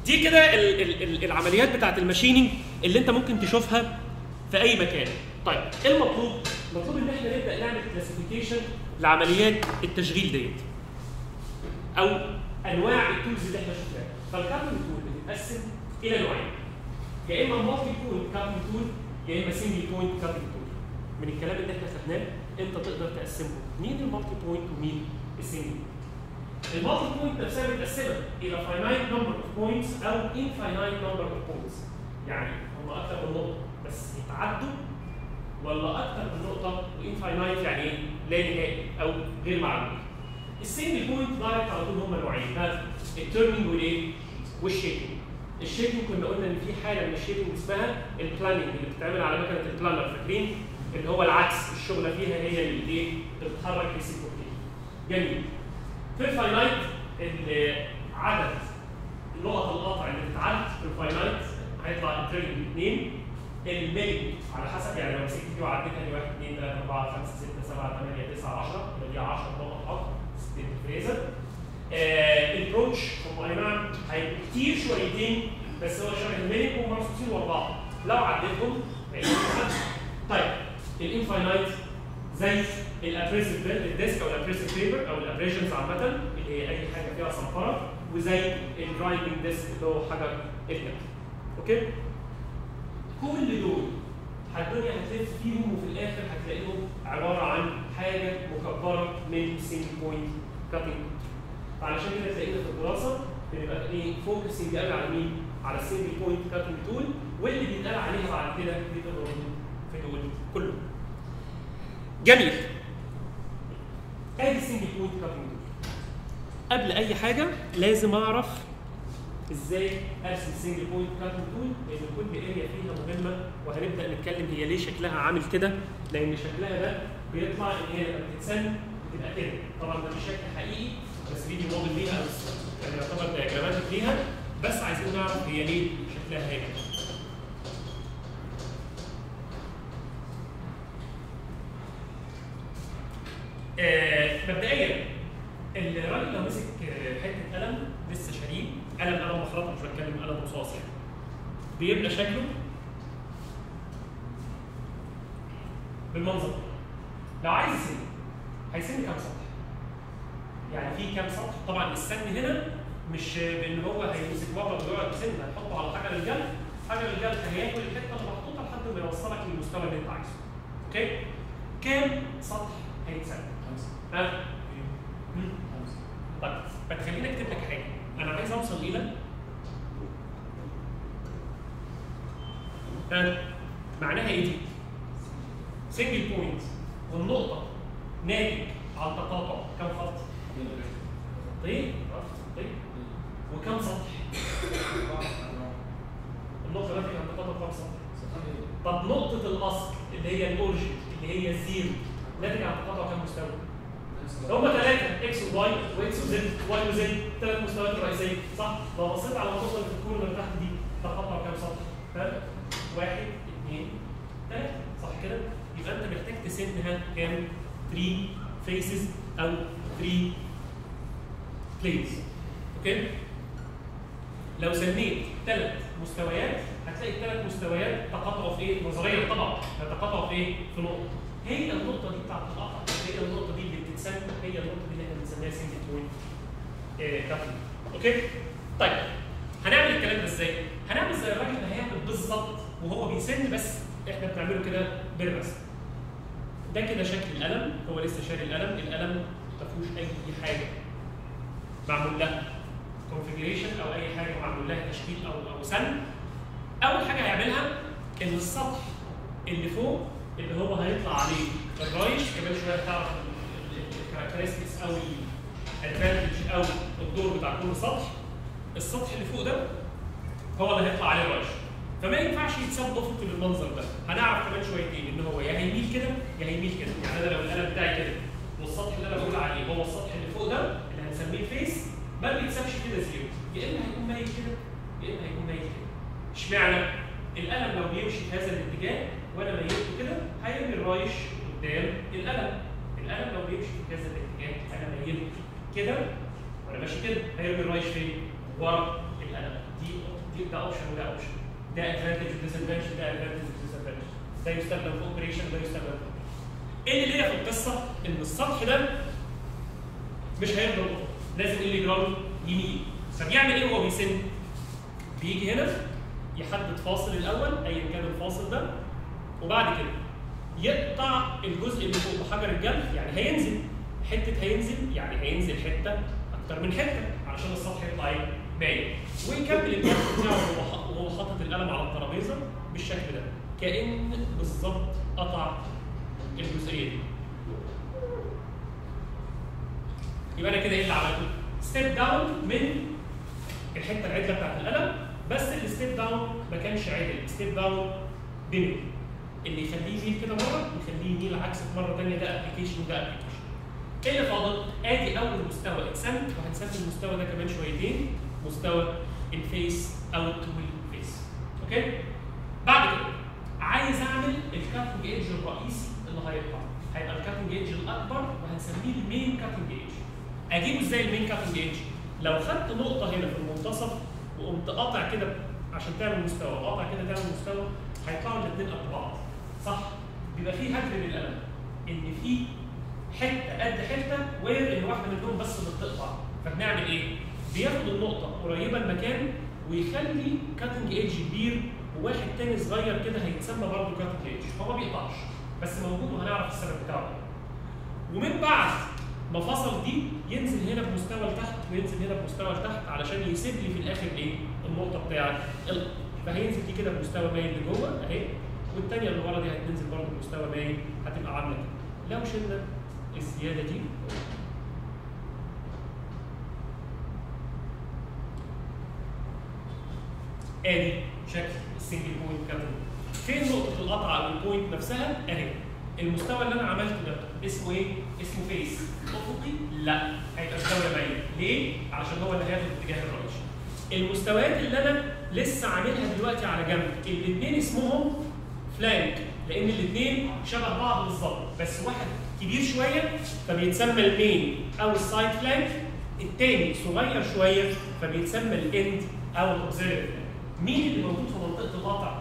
دي كده ال- ال- ال- العمليات بتاعت الماشينينج اللي انت ممكن تشوفها في اي مكان طيب ايه المطلوب المطلوب ان احنا نبدا نعمل كلاسيفيكيشن لعمليات التشغيل ديت او انواع التولز اللي احنا شفناها فالكابل تول بتتقسم الى نوعين يا اما مالتي بوينت كابل تول يا اما سنجل بوينت كابل تول من الكلام اللي احنا خدناه انت تقدر تقسمه مين المالتي بوينت ومين السنجل المالتي بوينت نفسها متقسمه الى finite number of points او infinite number of points يعني هم اكثر من نقطه بس يتعدوا ولا اكثر من نقطه وانفاينايت يعني ايه؟ لا نهائي او غير معلوم. السنجل بوينت دايركت على طول هم نوعين ها التيرنينج والايه؟ والشيكينج. الشيكينج كنا قلنا ان في حاله من الشيكينج اسمها البلاننج اللي بتتعمل على مكنه البلانر فاكرين؟ اللي هو العكس الشغله فيها هي اللي ايه؟ بتتحرك ريسيبروكلي. جميل. في الفاينايت ال- عدد نقط القطع اللي بتتعد في الفاينايت هيطلع التريليون اثنين الملي على حسب يعني لو مسكت دي وعديتها دي 1 2 3 4 5 6 7 8 9 10 يبقى دي 10 نقط قطع ستيت فريزر آه البروتش هم اي نعم هيبقوا كتير شويتين بس هو شبه الملي ومرصوصين ورا بعض لو عديتهم هيبقوا خمسة. طيب الانفاينايت زي الابريسيف الديسك او الابريسيف بيبر او الابريشنز عامه اللي هي اي حاجه فيها صنفره وزي الدرايفنج ديسك اللي هو حجر الكتف اوكي كل دول الدنيا هتلف فيهم وفي الاخر هتلاقيهم عباره عن حاجه مكبره من سنجل بوينت كاتنج فعلشان كده تلاقينا في الدراسه بنبقى ايه فوكسنج قوي على مين؟ على السنجل بوينت كاتنج تول واللي بيتقال عليها بعد كده بتبقى في دول كله. جميل. ادي السنجل بوينت كاتنج تول. قبل اي حاجه لازم اعرف ازاي ارسم سنجل بوينت كاتنج تول لان كل اريا فيها مهمه وهنبدا نتكلم هي ليه شكلها عامل كده لان شكلها ده بيطلع ان هي لما بتتسن بتبقى كده طبعا ده مش شكل حقيقي بس فيديو موديل ليها أو يعني يعتبر دياجراماتيك ليها بس عايزين نعرف هي ليه شكلها هيك آه، مبدئيا الراجل لو مسك آه، حته قلم لسه شاريه قلم قلم مخرطه مش بتكلم قلم رصاص يعني بيبقى شكله بالمنظر ده. لو عايز يسن هيسن كام سطح؟ يعني في كام سطح؟ طبعا السن هنا مش بان هو هيمسك بره ويقعد يسن هيحطه على حجر الجلد حجر الجلد هياكل الحته المحطوطه لحد ما يوصلك للمستوى اللي انت عايزه. اوكي؟ كام سطح هيتسن؟ خمسة ها؟ مم. خمسة طيب ما تخليني اكتب لك حاجه انا عايز اوصل الى ها معناها ايه دي؟ سنجل بوينت والنقطه ناتج عن تقاطع كم خط؟ خطين خطين وكم سطح؟ النقطه ناتج عن تقاطع كم سطح؟ طب نقطه الاصل اللي هي الاوريجن اللي هي الزيرو ناتج عن تقاطع كم مستوى؟ هم ثلاثة اكس وواي واكس وزد واي وزد ثلاث مستويات رئيسية صح؟ لو بصيت على النقطة اللي في الكورنر اللي تحت دي تقطع كام سطح؟ ها؟ واحد اثنين ثلاثة صح كده؟ يبقى أنت محتاج تسنها كام؟ 3 فيسز أو 3 بلينز أوكي؟ لو سميت ثلاث مستويات هتلاقي الثلاث مستويات تقاطعوا في ايه؟ نظريا طبعا تقاطعوا في ايه؟ في نقطة. هي النقطة دي بتاعت القطع هي النقطة دي اللي بتتسمى هي النقطة دي اللي احنا بنسميها سنجل بوينت كابل. اوكي؟ طيب هنعمل الكلام ده ازاي؟ هنعمل زي الراجل اللي هيعمل بالظبط وهو بيسن بس احنا بنعمله كده بالرسم. ده كده شكل القلم هو لسه شاري القلم، القلم ما فيهوش أي حاجة معمول لها كونفجريشن او اي حاجه معمول لها تشكيل او او سن اول حاجه هيعملها ان السطح اللي فوق اللي هو هيطلع عليه الرايش كمان شويه هتعرف الكاركترستكس او الادفانتج او الدور بتاع كل سطح السطح اللي فوق ده هو اللي هيطلع عليه الرايش فما ينفعش يتساب افقي بالمنظر ده هنعرف كمان شويتين ان هو يا هيميل كده يا هيميل كده يعني انا لو القلم بتاعي كده والسطح اللي انا بقول عليه هو السطح اللي فوق ده اللي هنسميه الفيس ما بيتسابش كده زيرو يا اما هيكون مايل كده يا اما هيكون مايل كده اشمعنى القلم لو بيمشي في هذا الاتجاه وانا ميلته كده هيرمي الرايش قدام القلم القلم لو بيمشي في هذا الاتجاه انا ميلته كده وانا ماشي كده هيرمي الرايش فين ورا القلم دي دي ده اوبشن وده اوبشن ده ادفانتج وديس ادفانتج ده ادفانتج وديس ادفانتج ده يستخدم في اوبريشن ده يستخدم في operation. ايه اللي ليا في القصه؟ ان السطح ده مش هيفضل أوضة. لازم ايه اللي يجرى له؟ يميل فبيعمل ايه وهو بيسن؟ بيجي هنا يحدد فاصل الاول ايا كان الفاصل ده وبعد كده يقطع الجزء اللي فوق بحجر الجنب يعني هينزل حته هينزل يعني هينزل حته اكتر من حته علشان السطح يطلع ايه؟ باين ويكمل الجنب بتاعه وهو ح- وهو حاطط القلم على الترابيزه بالشكل ده كان بالظبط قطع الجزئيه دي يبقى انا كده ايه اللي عملته؟ ستيب داون من الحته العدله بتاعت القلم بس الستيب داون ما كانش عدل ستيب داون بينه اللي يخليه يميل كده مره يخليه يميل عكس في مره ثانيه ده ابلكيشن وده ابلكيشن ايه اللي فاضل؟ ادي اول مستوى اتسمى وهنسمي المستوى ده كمان شويتين مستوى الفيس او التول فيس اوكي؟ بعد كده عايز اعمل الكاتنج ايدج الرئيسي اللي هيطلع هيبقى الكاتنج ايدج الاكبر وهنسميه المين كاتنج ايدج اجيبه ازاي المين كاتنج ايدج؟ لو خدت نقطه هنا في المنتصف وقمت قاطع كده عشان تعمل مستوى قاطع كده تعمل مستوى هيطلعوا الاثنين قد بعض صح؟ بيبقى في هدر للقلم ان في حته قد حته وير ان واحده منهم بس اللي بتقطع فبنعمل ايه؟ بياخد النقطه قريبه المكان ويخلي كاتنج ايدج كبير وواحد تاني صغير كده هيتسمى برضه كاتنج ايدج هو ما بيقطعش بس موجود وهنعرف السبب بتاعه ومن بعد ما فصل دي ينزل هنا بمستوى لتحت وينزل هنا بمستوى لتحت علشان يسيب لي في الاخر ايه؟ النقطه بتاعت ال- فهينزل دي كده بمستوى مايل لجوه اهي والثانيه اللي ورا دي هتنزل برضه بمستوى مايل هتبقى عامله كده لو شلنا الزياده دي ادي شكل السنجل بوينت كاتنج فين نقطه القطع او البوينت نفسها اهي المستوى اللي انا عملته ده اسمه ايه؟ اسمه فيس افقي؟ لا هيبقى الزاويه باينه ليه؟ علشان هو اللي هياخد اتجاه الرئيسي المستويات اللي انا لسه عاملها دلوقتي على جنب الاثنين اسمهم فلانك لان الاثنين شبه بعض بالظبط بس واحد كبير شويه فبيتسمى المين او السايد فلانك الثاني صغير شويه فبيتسمى الاند او الاوكسيلري مين اللي موجود في منطقه القطع؟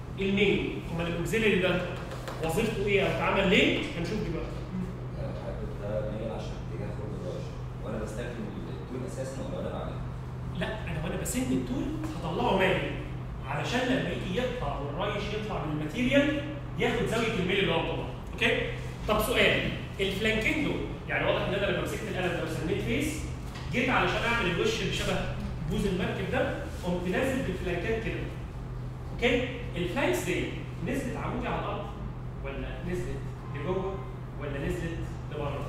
المين امال الاوكسيلري ده وظيفته ايه او اتعمل ليه؟ هنشوف دلوقتي الحدد ده ميل عشان اتجاه خروج الراجل وانا بستخدم التول اساسا ولا انا بعملها؟ لا انا وانا بسن التول هطلعه مايل علشان لما يجي يقطع والريش يطلع من الماتيريال ياخد زاويه الميل اللي هو طبعا اوكي طب سؤال الفلانكين دول يعني واضح ان انا لما مسكت القلم ده وسميت فيس جيت علشان اعمل الوش اللي شبه بوز المركب ده قمت نازل بالفلانكات كده اوكي الفلانكس دي نزلت عمودي على الارض ولا نزلت لجوه ولا نزلت لبره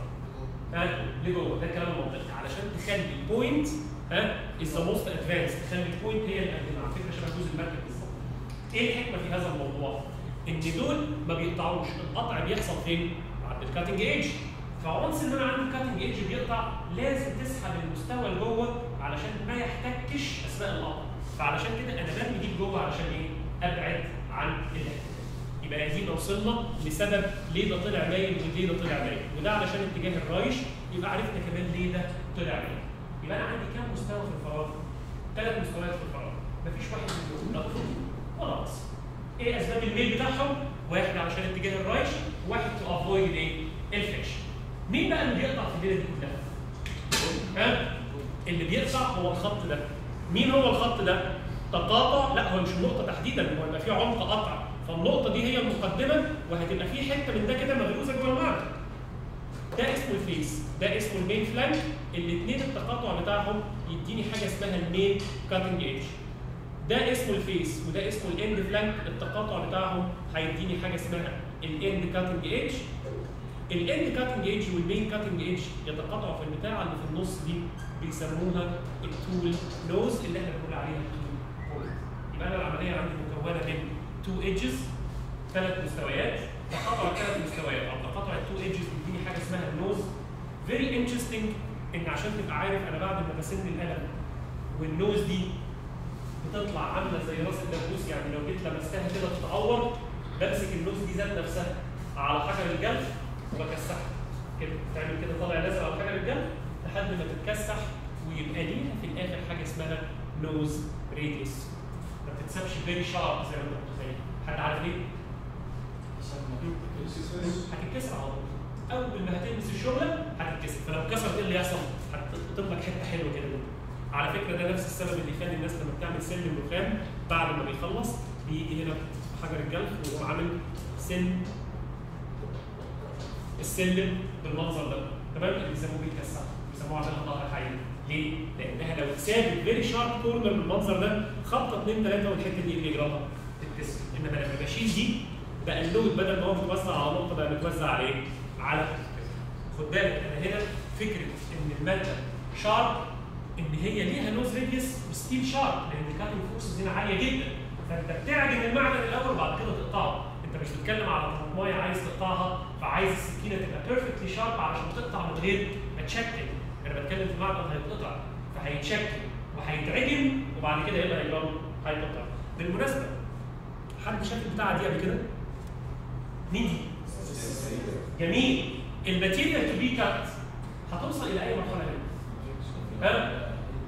ها لجوه ده كلام منطقي علشان تخلي البوينت ها از ذا موست ادفانس تخلي البوينت هي الأقدم على فكره شبه جزء المركب بالظبط ايه الحكمه في هذا الموضوع؟ ان دول ما بيقطعوش القطع بيحصل فين؟ عند الكاتنج ايدج فونس ان انا عندي كاتنج ايدج بيقطع لازم تسحب المستوى لجوه علشان ما يحتكش اثناء القطع فعلشان كده انا برمي دي لجوه علشان ايه؟ ابعد عن الاحتكاك يبقى ادينا وصلنا لسبب ليه ده طلع مايل وليه ده طلع مايل وده علشان اتجاه الرايش يبقى عرفنا كمان ليه ده طلع مايل يبقى انا عندي كام مستوى في الفراغ؟ ثلاث مستويات في الفراغ مفيش واحد منهم لا فوق ولا رأس ايه اسباب الميل بتاعهم؟ واحد علشان اتجاه الرايش وواحد تو افويد الايه؟ الفريكشن مين بقى اللي بيقطع في الليله دي كلها؟ ها؟ اللي بيقطع هو الخط ده مين هو الخط ده؟ تقاطع لا هو مش النقطه تحديدا هو يبقى في عمق قطع فالنقطه دي هي المقدمه وهتبقى في حته من ده كده مغروزه جوه المعدن ده اسمه الفيس ده اسمه المين فلانك الاثنين التقاطع بتاعهم يديني حاجه اسمها المين كاتنج ايدج ده اسمه الفيس وده اسمه الاند فلانك التقاطع بتاعهم هيديني حاجه اسمها الاند كاتنج ايدج الاند كاتنج ايدج والمين كاتنج ايدج يتقاطعوا في البتاعه اللي في النص دي بيسموها التول نوز اللي احنا بنقول عليها التول بوينت يبقى انا العمليه عندي مكونه من تو ايدجز ثلاث مستويات تقاطع ثلاث مستويات او تقاطع التو ايدجز بيديني حاجه اسمها النوز فيري انترستنج ان عشان تبقى عارف انا بعد ما بسن القلم والنوز دي بتطلع عامله زي راس الدبوس يعني لو جيت لمستها كده تتعور بمسك النوز دي ذات نفسها على حجر الجلد وبكسحها كده تعمل كده طالع نازل على حجر الجلد لحد ما تتكسح ويبقى ليها في الاخر حاجه اسمها نوز راديوس ما بتتسابش فيري شارب زي ما انت متخيل حد عارف ليه؟ هتتكسر على طول اول ما هتلمس الشغله هتتكسر فلو كسرت ايه اللي يحصل؟ هتطلع لك حته حلوه كده منها. على فكره ده نفس السبب اللي يخلي الناس لما بتعمل سلم رخام بعد ما بيخلص بيجي هنا في حجر الجلف ويقوم عامل سن السلم بالمنظر ده تمام اللي بيسموه بيتكسر بيسموه عاملها ظهر حقيقي ليه؟ لانها لو اتثابت فيري شارب كورنر بالمنظر ده خبطه اثنين ثلاثه والحته دي اللي يجراها تتكسر انما لما بشيل دي بقى اللود بدل ما هو متوزع على نقطه بقى متوزع على ايه؟ على خد بالك انا هنا فكره ان الماده شارب ان هي ليها نوز ريديوس وستيل شارب لان الكاتنج فورسز هنا عاليه جدا فانت بتعجن المعدن الاول وبعد كده تقطعه انت مش بتتكلم على طماطمايه عايز تقطعها فعايز السكينه تبقى بيرفكتلي شارب علشان تقطع من غير ما تشكل انا بتكلم في معدن هيتقطع فهيتشكل وهيتعجن وبعد كده يبقى يبقى هيتقطع بالمناسبه حد شاف البتاعه دي قبل كده؟ مين دي؟ جميل الماتيريال تو بي كات هتوصل الى اي مرحله هنا؟ ها؟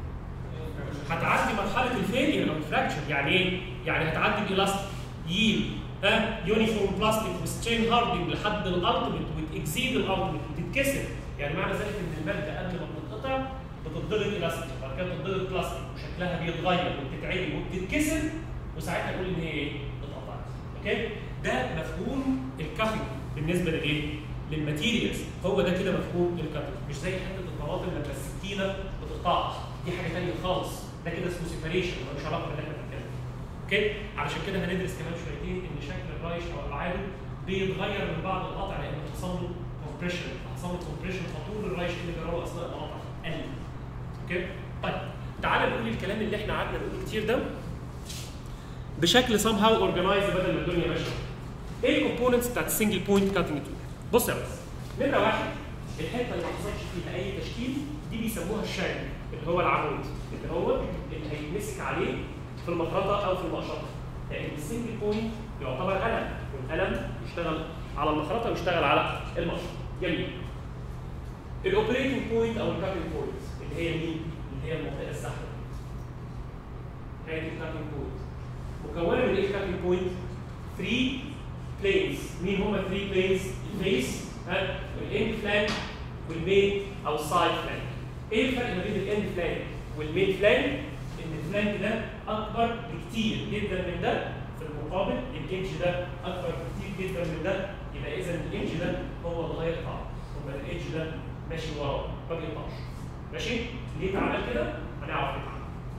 هتعدي مرحله الفيلير او الفراكشر يعني ايه؟ يعني هتعدي بالاستيك ييل ها يونيفورم بلاستيك وسترين هاردنج لحد الالتيميت وتكزيد الالتيميت وتتكسر يعني معنى ذلك ان الماده قبل ما بتتقطع بتتضغط الاستيك وبعد كده بتتضغط بلاستيك وشكلها بيتغير وبتتعدل وبتتكسر وساعتها نقول ان هي ايه؟ اتقطعت اوكي؟ ده مفهوم الكافينج بالنسبه لايه؟ للماتيريالز هو ده كده مفهوم الكاتنج مش زي حته الطماطم لما السكينه بتقطعها دي حاجه ثانيه خالص ده كده اسمه سيبريشن ملوش علاقه باللي احنا بنتكلم اوكي علشان كده هندرس كمان شويتين ان شكل الرايش او العادل بيتغير من بعد القطع لان حصل له كومبريشن حصل له كومبريشن فطول الرايش اللي جراه اثناء القطع قل اوكي طيب تعالى نقول الكلام اللي احنا قعدنا نقوله كتير ده بشكل سام هاو اورجنايز بدل ما الدنيا ماشيه ايه الكومبوننتس بتاعت السنجل بوينت كاتنج تول بص يا بس نمره واحد الحته اللي ما حصلش فيها اي تشكيل دي بيسموها الشانك اللي هو العمود اللي هو اللي هيتمسك عليه في المخرطه او في المقشطه لان السنجل بوينت يعتبر قلم والقلم يشتغل على المخرطه ويشتغل على المقشطه جميل الاوبريتنج بوينت او الكاتنج بوينت اللي هي مين؟ اللي هي المنطقه الزحمه هي دي الكاتنج بوينت مكونه من ايه الكاتنج بوينت؟ 3 بلينز مين هم 3 بلينز؟ الفيس ها والاند فلانك والمين او السايد فلانك ايه الفرق ما بين الاند فلانك والمين فلانك؟ ان الفلانك ده اكبر بكتير جدا من ده في المقابل الانج ده اكبر بكتير جدا من ده يبقى اذا الانج ده هو اللي هيقطع امال الانج ده ماشي وراه ما بيقطعش ماشي؟ ليه اتعمل كده؟ هنعرف ليه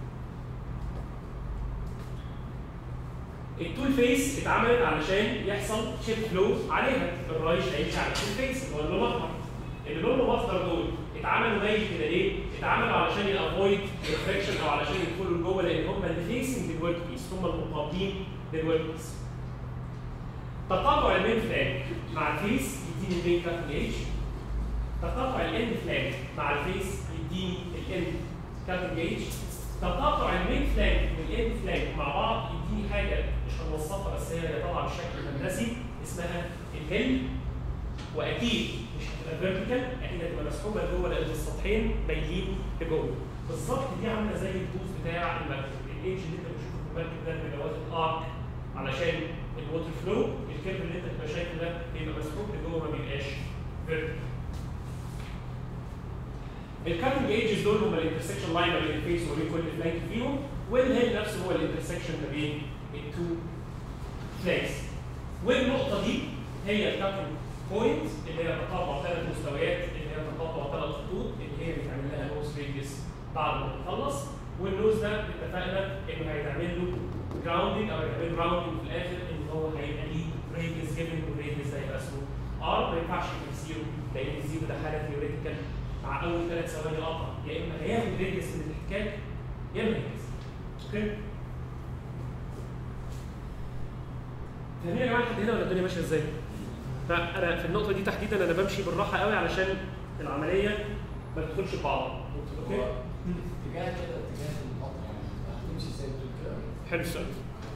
التول فيس اتعملت علشان يحصل شيب فلو عليها الرايش هيمشي على التول فيس اللي هو اللون الاحمر اللي لونه اخضر دول اتعملوا مايل كده ليه؟ اتعملوا علشان يافويد ريفليكشن او علشان يدخلوا لجوه لان هم اللي فيسنج للورك بيس هم المقابلين للورك بيس تقاطع المين فلاج مع الفيس يديني المين كاتنج ايج تقاطع الاند فلاج مع الفيس يديني الاند كاتنج ايج تقاطع المين فلاج والاند فلاج مع بعض يديني حاجه مش هنوصفها بس هي طبعا بشكل هندسي اسمها الهيل واكيد مش هتبقى فيرتيكال اكيد هتبقى مسحوبه لجوه لان السطحين مايلين لجوه بالظبط دي عامله زي البوز بتاع المركب الايدج اللي انت بتشوفه في المركب ده اللي جواز الارك علشان الووتر فلو الكيرف اللي انت بتبقى شايفه ده بيبقى مسحوب لجوه ما بيبقاش فيرتيكال الكاتنج ايجز دول هم الانترسكشن لاين ما بين الفيس وما بين كل فلانك فيهم والهيل نفسه هو الانترسكشن ما بين التو فلانكس والنقطه دي هي الكاتنج بوينت اللي هي تقاطع ثلاث مستويات اللي هي تقاطع ثلاث خطوط اللي هي بيتعمل لها نوز ريديوس بعد ما تخلص والنوز ده اتفقنا انه هيتعمل له جراوندنج او هيتعمل له راوندنج في الاخر ان هو هيبقى ليه ريديوس جيفن والريديوس ده هيبقى اسمه ار ما ينفعش يبقى زيرو لان الزيرو ده حاله ثيوريتيكال مع اول ثلاث ثواني قطع يا اما هياخد ريديوس من الاحتكاك يا اما هيكسر اوكي فاهمين يا جماعه لحد هنا ولا الدنيا ماشيه ازاي؟ فانا في النقطه دي تحديدا انا بمشي بالراحه قوي علشان العمليه ما تدخلش في بعضها اوكي؟ اتجاه كده اتجاه القطع يعني هتمشي ازاي بتقول كده حلو السؤال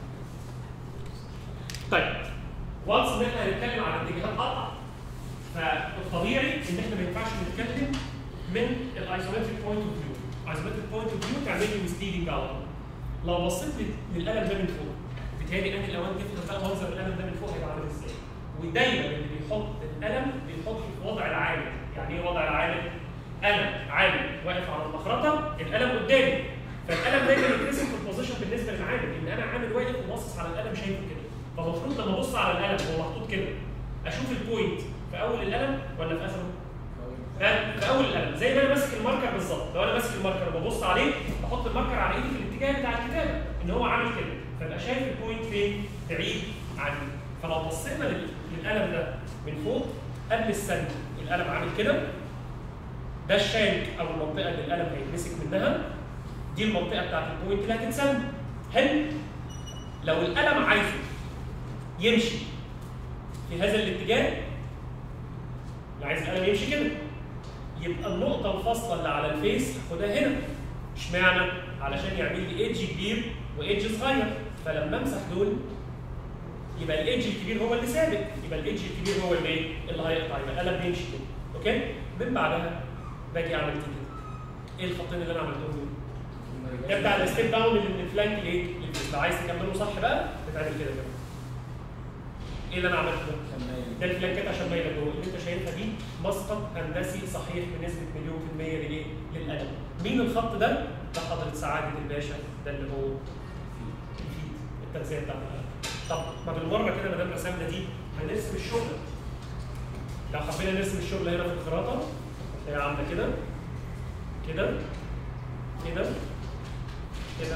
طيب وانس ان احنا هنتكلم عن اتجاهات قطع فالطبيعي ان احنا ما ينفعش نتكلم من الايزومتريك بوينت اوف فيو ايزومتريك بوينت اوف فيو تعمل لي مسليدنج اوت لو بصيت لل- للقلم ده من فوق بتهيألي ان الاوان تفهم بقى منظر القلم ده من فوق هيبقى عامل ازاي ودايما اللي بيحط القلم بيحطه في وضع العامل يعني ايه وضع العامل؟ انا عامل واقف على المخرطه القلم قدامي فالقلم دايما يترسم في البوزيشن بالنسبه للعامل ان انا عامل واقف وباصص على القلم شايفه كده فالمفروض لما ابص على القلم هو محطوط كده اشوف البوينت في اول القلم ولا في اخره؟ لا، في اول القلم زي ما انا ماسك الماركر بالظبط لو انا ماسك الماركر وببص عليه بحط الماركر على ايدي في الاتجاه بتاع الكتابه ان هو عامل كده فابقى شايف البوينت فين بعيد عني فلو بصينا لل- للقلم ده من فوق قبل السن القلم عامل كده ده الشانك او المنطقه اللي القلم هيتمسك منها دي المنطقه بتاعت البوينت اللي هتتسن حلو لو القلم عايزه يمشي في هذا الاتجاه لو عايز القلم يمشي كده يبقى النقطة الفاصلة اللي على الفيس هاخدها هنا. اشمعنى؟ علشان يعمل لي ايدج كبير وايدج صغير، فلما امسح دول يبقى الايدج الكبير هو اللي ثابت، يبقى الايدج الكبير هو اللي ايه؟ اللي هيقطع، يبقى القلم بيمشي كده، اوكي؟ من بعدها باجي اعمل كده. ايه الخطين اللي انا عملتهم دول؟ ده بتاع الستيب داون اللي من الفلانك لايه؟ للفيس، لو عايز تكمله صح بقى بتعمل كده كده. ايه اللي انا عملته ده؟ ده الفلانكات عشان مايله جوه اللي انت شايفها دي مسقط هندسي صحيح بنسبه مليون في الميه للايه؟ للقلم. مين الخط ده؟ ده حضره سعاده الباشا ده اللي هو الفيد التغذيه بتاعت القلم. طب ما بالمره كده ما دام رسمنا دي هنرسم الشغله. لو حبينا نرسم الشغله هنا في الخراطه هتلاقيها عامله كده كده كده كده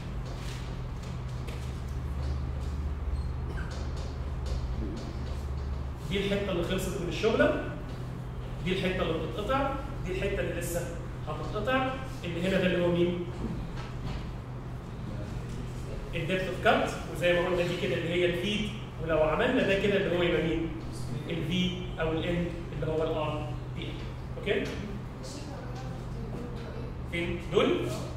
دي الحته اللي خلصت من الشغله دي الحته اللي بتتقطع دي الحته اللي لسه هتتقطع اللي هنا ده اللي هو مين؟ الديبث اوف كات وزي ما قلنا دي كده اللي هي الفيد ولو عملنا ده كده اللي هو يبقى مين؟ الفي او الان اللي هو الار دي اوكي؟ فين؟ دول؟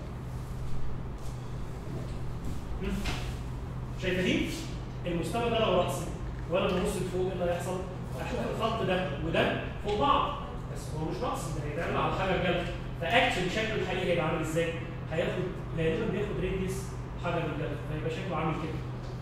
مم. شايفه دي؟ المستوى ده لو رأسي وانا ببص لفوق ايه اللي هيحصل؟ هشوف الخط ده وده فوق بعض بس هو مش رأسي ده هيتعمل على حاجه جلد فاكشن شكله الحقيقي هيبقى عامل ازاي؟ هياخد غالبا بياخد ريديوس حاجه بالجلد فيبقى شكله عامل كده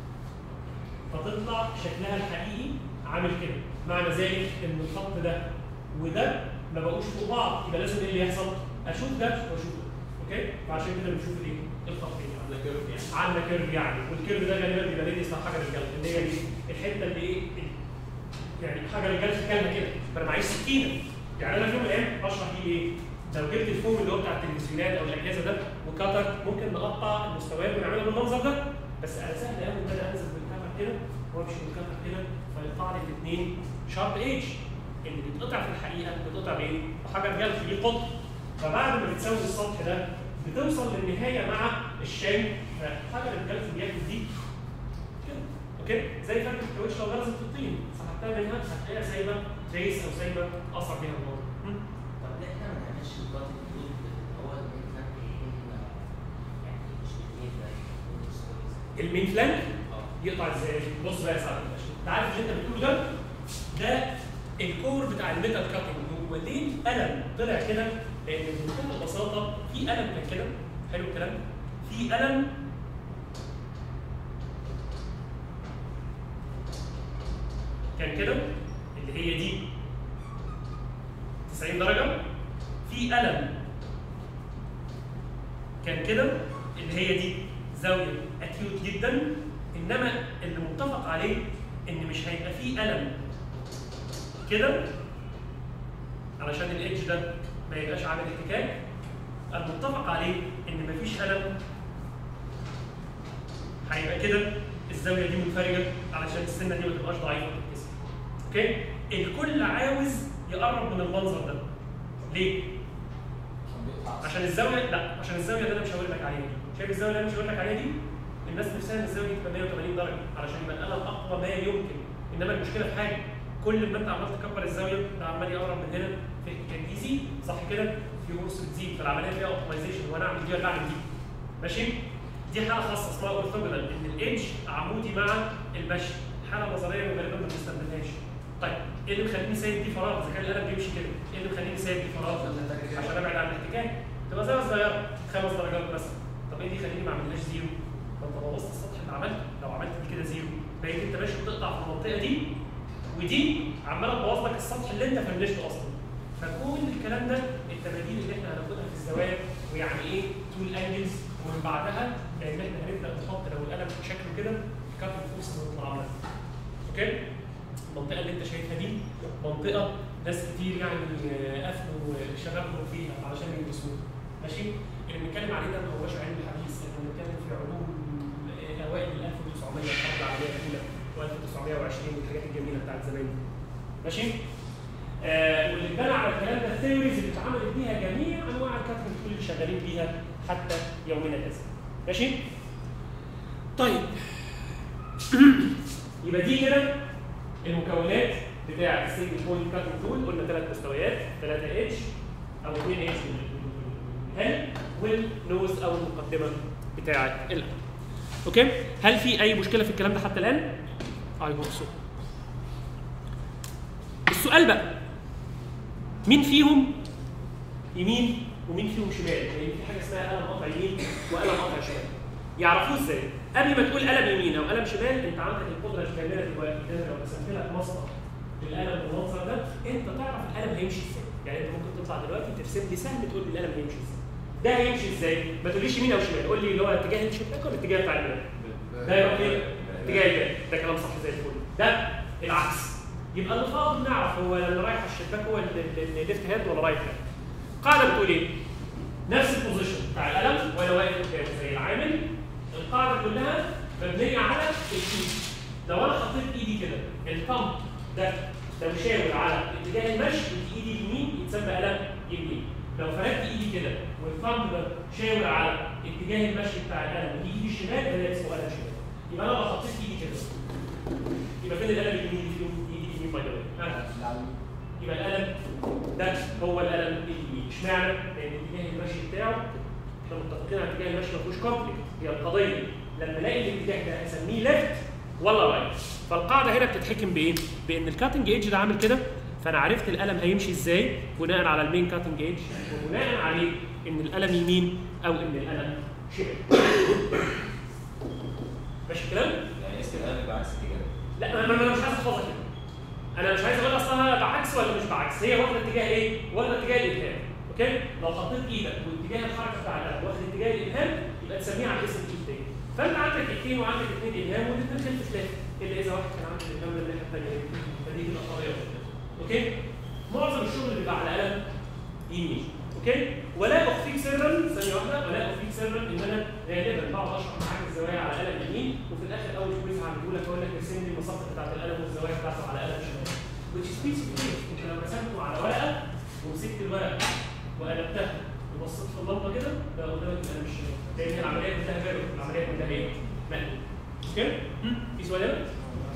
فتطلع شكلها الحقيقي عامل كده معنى ذلك ان الخط ده وده ما بقوش فوق بعض يبقى لازم ايه اللي يحصل؟ اشوف ده واشوف ده اوكي؟ فعشان كده بنشوف الايه؟ الخطين عامله كيرف يعني عندنا كيرف يعني والكيرف ده غالبا بيبقى ريديوس بتاع حجر الجلد اللي هي دي الحته اللي ايه يعني حجر الجلد كلمه كده ما انا معيش سكينه يعني انا في يوم من الايام بشرح فيه ايه؟ لو جبت الفوم اللي هو بتاع التلفزيونات او الاجهزه ده وكتر ممكن نقطع المستويات ونعملها بالمنظر ده بس انا سهل قوي ان انا انزل بالكتر كده وامشي بالكتر كده فيقطع لي الاثنين شارب ايدج اللي بيتقطع في الحقيقه بيتقطع بايه؟ بحجر جلد ليه قطر فبعد ما بتسوي السطح ده بتوصل للنهايه مع الشام فحجر الجلد بياكل دي كده اوكي زي فرق الكاوتش لو غرزت في الطين سحبتها منها هتلاقيها سايبه تريس او سايبه اثر فيها النار طب ليه احنا ما نعملش البادي بلود اللي هو المين فلانك يكون يعني مش الاثنين ده يكون كويس المين فلانك اه يقطع ازاي؟ بص بقى يا سعد الباشا انت عارف اللي انت بتقوله ده ده الكور بتاع الميتال كاتنج هو ليه القلم طلع كده؟ لان بمنتهى البساطه في قلم كان كده حلو الكلام؟ في قلم كان كده اللي هي دي 90 درجه في قلم كان كده اللي هي دي زاويه اكيوت جدا انما اللي متفق عليه ان مش هيبقى فيه قلم كده علشان الايدج ده ما يبقاش عامل احتكاك المتفق عليه ان مفيش قلم هيبقى كده الزاويه دي منفرجه علشان السنه دي ما تبقاش ضعيفه وتتكسر اوكي الكل عاوز يقرب من المنظر ده ليه؟ عشان بيقطع عشان الزاويه لا عشان الزاويه اللي انا مش هقول لك عليها دي شايف الزاويه اللي انا مش هقول لك عليها دي الناس نفسها ان الزاويه دي تبقى 180 درجه علشان يبقى القلم اقوى ما يمكن انما المشكله في حاجه كل ما انت عمال تكبر الزاويه ده عمال يقرب من هنا في كان دي زي صح كده في هورس بتزيد فالعمليه فيها اوبتمايزيشن وانا اعمل دي ولا اعمل دي ماشي دي حاله خاصه اسمها اورثوجونال ان الايدج عمودي مع المشي حاله نظريه وغالبا ما بنستخدمهاش طيب ايه اللي مخليني سايب دي فراغ اذا كان القلم بيمشي كده ايه اللي مخليني سايب دي فراغ عشان ابعد عن الاحتكاك تبقى زاويه صغيره خمس درجات مثلا طب ايه دي خليني ما اعملهاش زيرو ما انت بوظت السطح اللي عملته لو عملت دي كده زيرو بقيت انت ماشي بتقطع في المنطقه دي ودي عماله تبوظ لك السطح اللي انت فنشته اصلا فكل الكلام ده التباديل اللي احنا هناخدها في الزوايا ويعني ايه تول انجلز ومن بعدها ان احنا هنبدا نحط لو القلم شكله كده كاتب فورس ونطلع عمل اوكي المنطقه اللي انت شايفها دي منطقه ناس كتير يعني آه، قفلوا شبابهم فيها علشان يلبسوها ماشي اللي بنتكلم عليه ده ما هوش علم حديث احنا بنتكلم في علوم آه، اوائل ال 1900 الحرب العالميه الاولى و1920 والحاجات الجميله بتاعت زمان دي ماشي آه واللي اتبنى على الكلام ده الثيوريز اللي اتعملت بيها جميع انواع الكاتب اللي شغالين بيها حتى يومنا هذا ماشي طيب يبقى دي كده المكونات بتاع السنجل بوينت كاتنج تول قلنا ثلاث مستويات 3 اتش او 2 اتش هل والنوز او المقدمه بتاعه القلم اوكي هل في اي مشكله في الكلام ده حتى الان؟ اي هوب سو السؤال بقى مين فيهم يمين ومين فيهم شمال؟ يعني في حاجه اسمها قلم قطع يمين وقلم قطع شمال. يعرفوه ازاي؟ قبل ما تقول قلم يمين او قلم شمال انت عندك القدره الكامله دلوقتي ان أنا لو رسمت لك مسطر بالقلم بالمنظر ده انت تعرف القلم هيمشي ازاي. يعني انت ممكن تطلع دلوقتي ترسم لي سهم تقول لي القلم هيمشي ازاي. ده هيمشي ازاي؟ ما تقوليش يمين او شمال، قول لي اللي هو اتجاه الشباك ولا الاتجاه بتاع المرايه. ده يبقى فين؟ اتجاه الباب ده كلام صح زي الفل ده العكس يبقى اللي فاضل نعرف هو اللي رايح على الشباك هو الليفت هاند ولا رايت هاند القاعده بتقول ايه؟ نفس البوزيشن بتاع القلم وانا واقف قدامه زي العامل القاعده كلها مبنيه على الايد لو انا حطيت ايدي كده الثumb ده ده مشاور على اتجاه المشي ايدي اليمين يتسمى قلم يمين لو فردت ايدي كده والثumb ده شاور على اتجاه المشي بتاع القلم وايدي الشمال ده اسمه قلم شمال يبقى انا لو حطيت ايدي كده يبقى فين القلم اليمين فيهم ايدي اليمين باي ذا يبقى القلم ده هو القلم اليمين اشمعنى؟ لان اتجاه المشي بتاعه احنا متفقين على اتجاه المشي ما فيهوش كومبلكت هي القضيه لما الاقي الاتجاه ده اسميه ليفت ولا رايت فالقاعده هنا بتتحكم بايه؟ بان الكاتنج ايدج ده عامل كده فانا عرفت القلم هيمشي ازاي بناء على المين كاتنج ايدج وبناء عليه ان القلم يمين او ان القلم شمال ماشي الكلام؟ يعني اسم القلم يبقى عكس اتجاه لا انا انا مش عايز احفظها كده انا مش عايز اقول اصلها بعكس ولا مش بعكس هي واخده اتجاه ايه؟ واخده اتجاه الالهام اوكي؟ لو حطيت ايدك واتجاه الحركه بتاع القلم واخد اتجاه الالهام يبقى تسميها على اسم الايد تاني فانت عندك ايدين وعندك اثنين الهام والاثنين خلف خلاف الا اذا واحد كان عنده الالهام من الناحيه الثانيه فدي تبقى قضيه اوكي؟ معظم الشغل اللي بيبقى على قلم يمين اوكي؟ ولا اخفيك سرا ثانيه واحده ولا اخفيك سرا ان انا غالبا بقعد اشرح معاك الزوايا على قلم يمين وفي الاخر اول كويز هعمله لك اقول لك ارسم لي المسافه بتاعت القلم والزوايا بتاعته على قلم شمال which is basically انت لو رسمته على ورقه ومسكت الورقه وقلبتها وبصيت في اللمبه كده بقى قدامك القلم الشمال لان هي العمليه كلها فيرو العمليه كلها ايه؟ مقلوب اوكي؟ هم؟ في سؤال هنا؟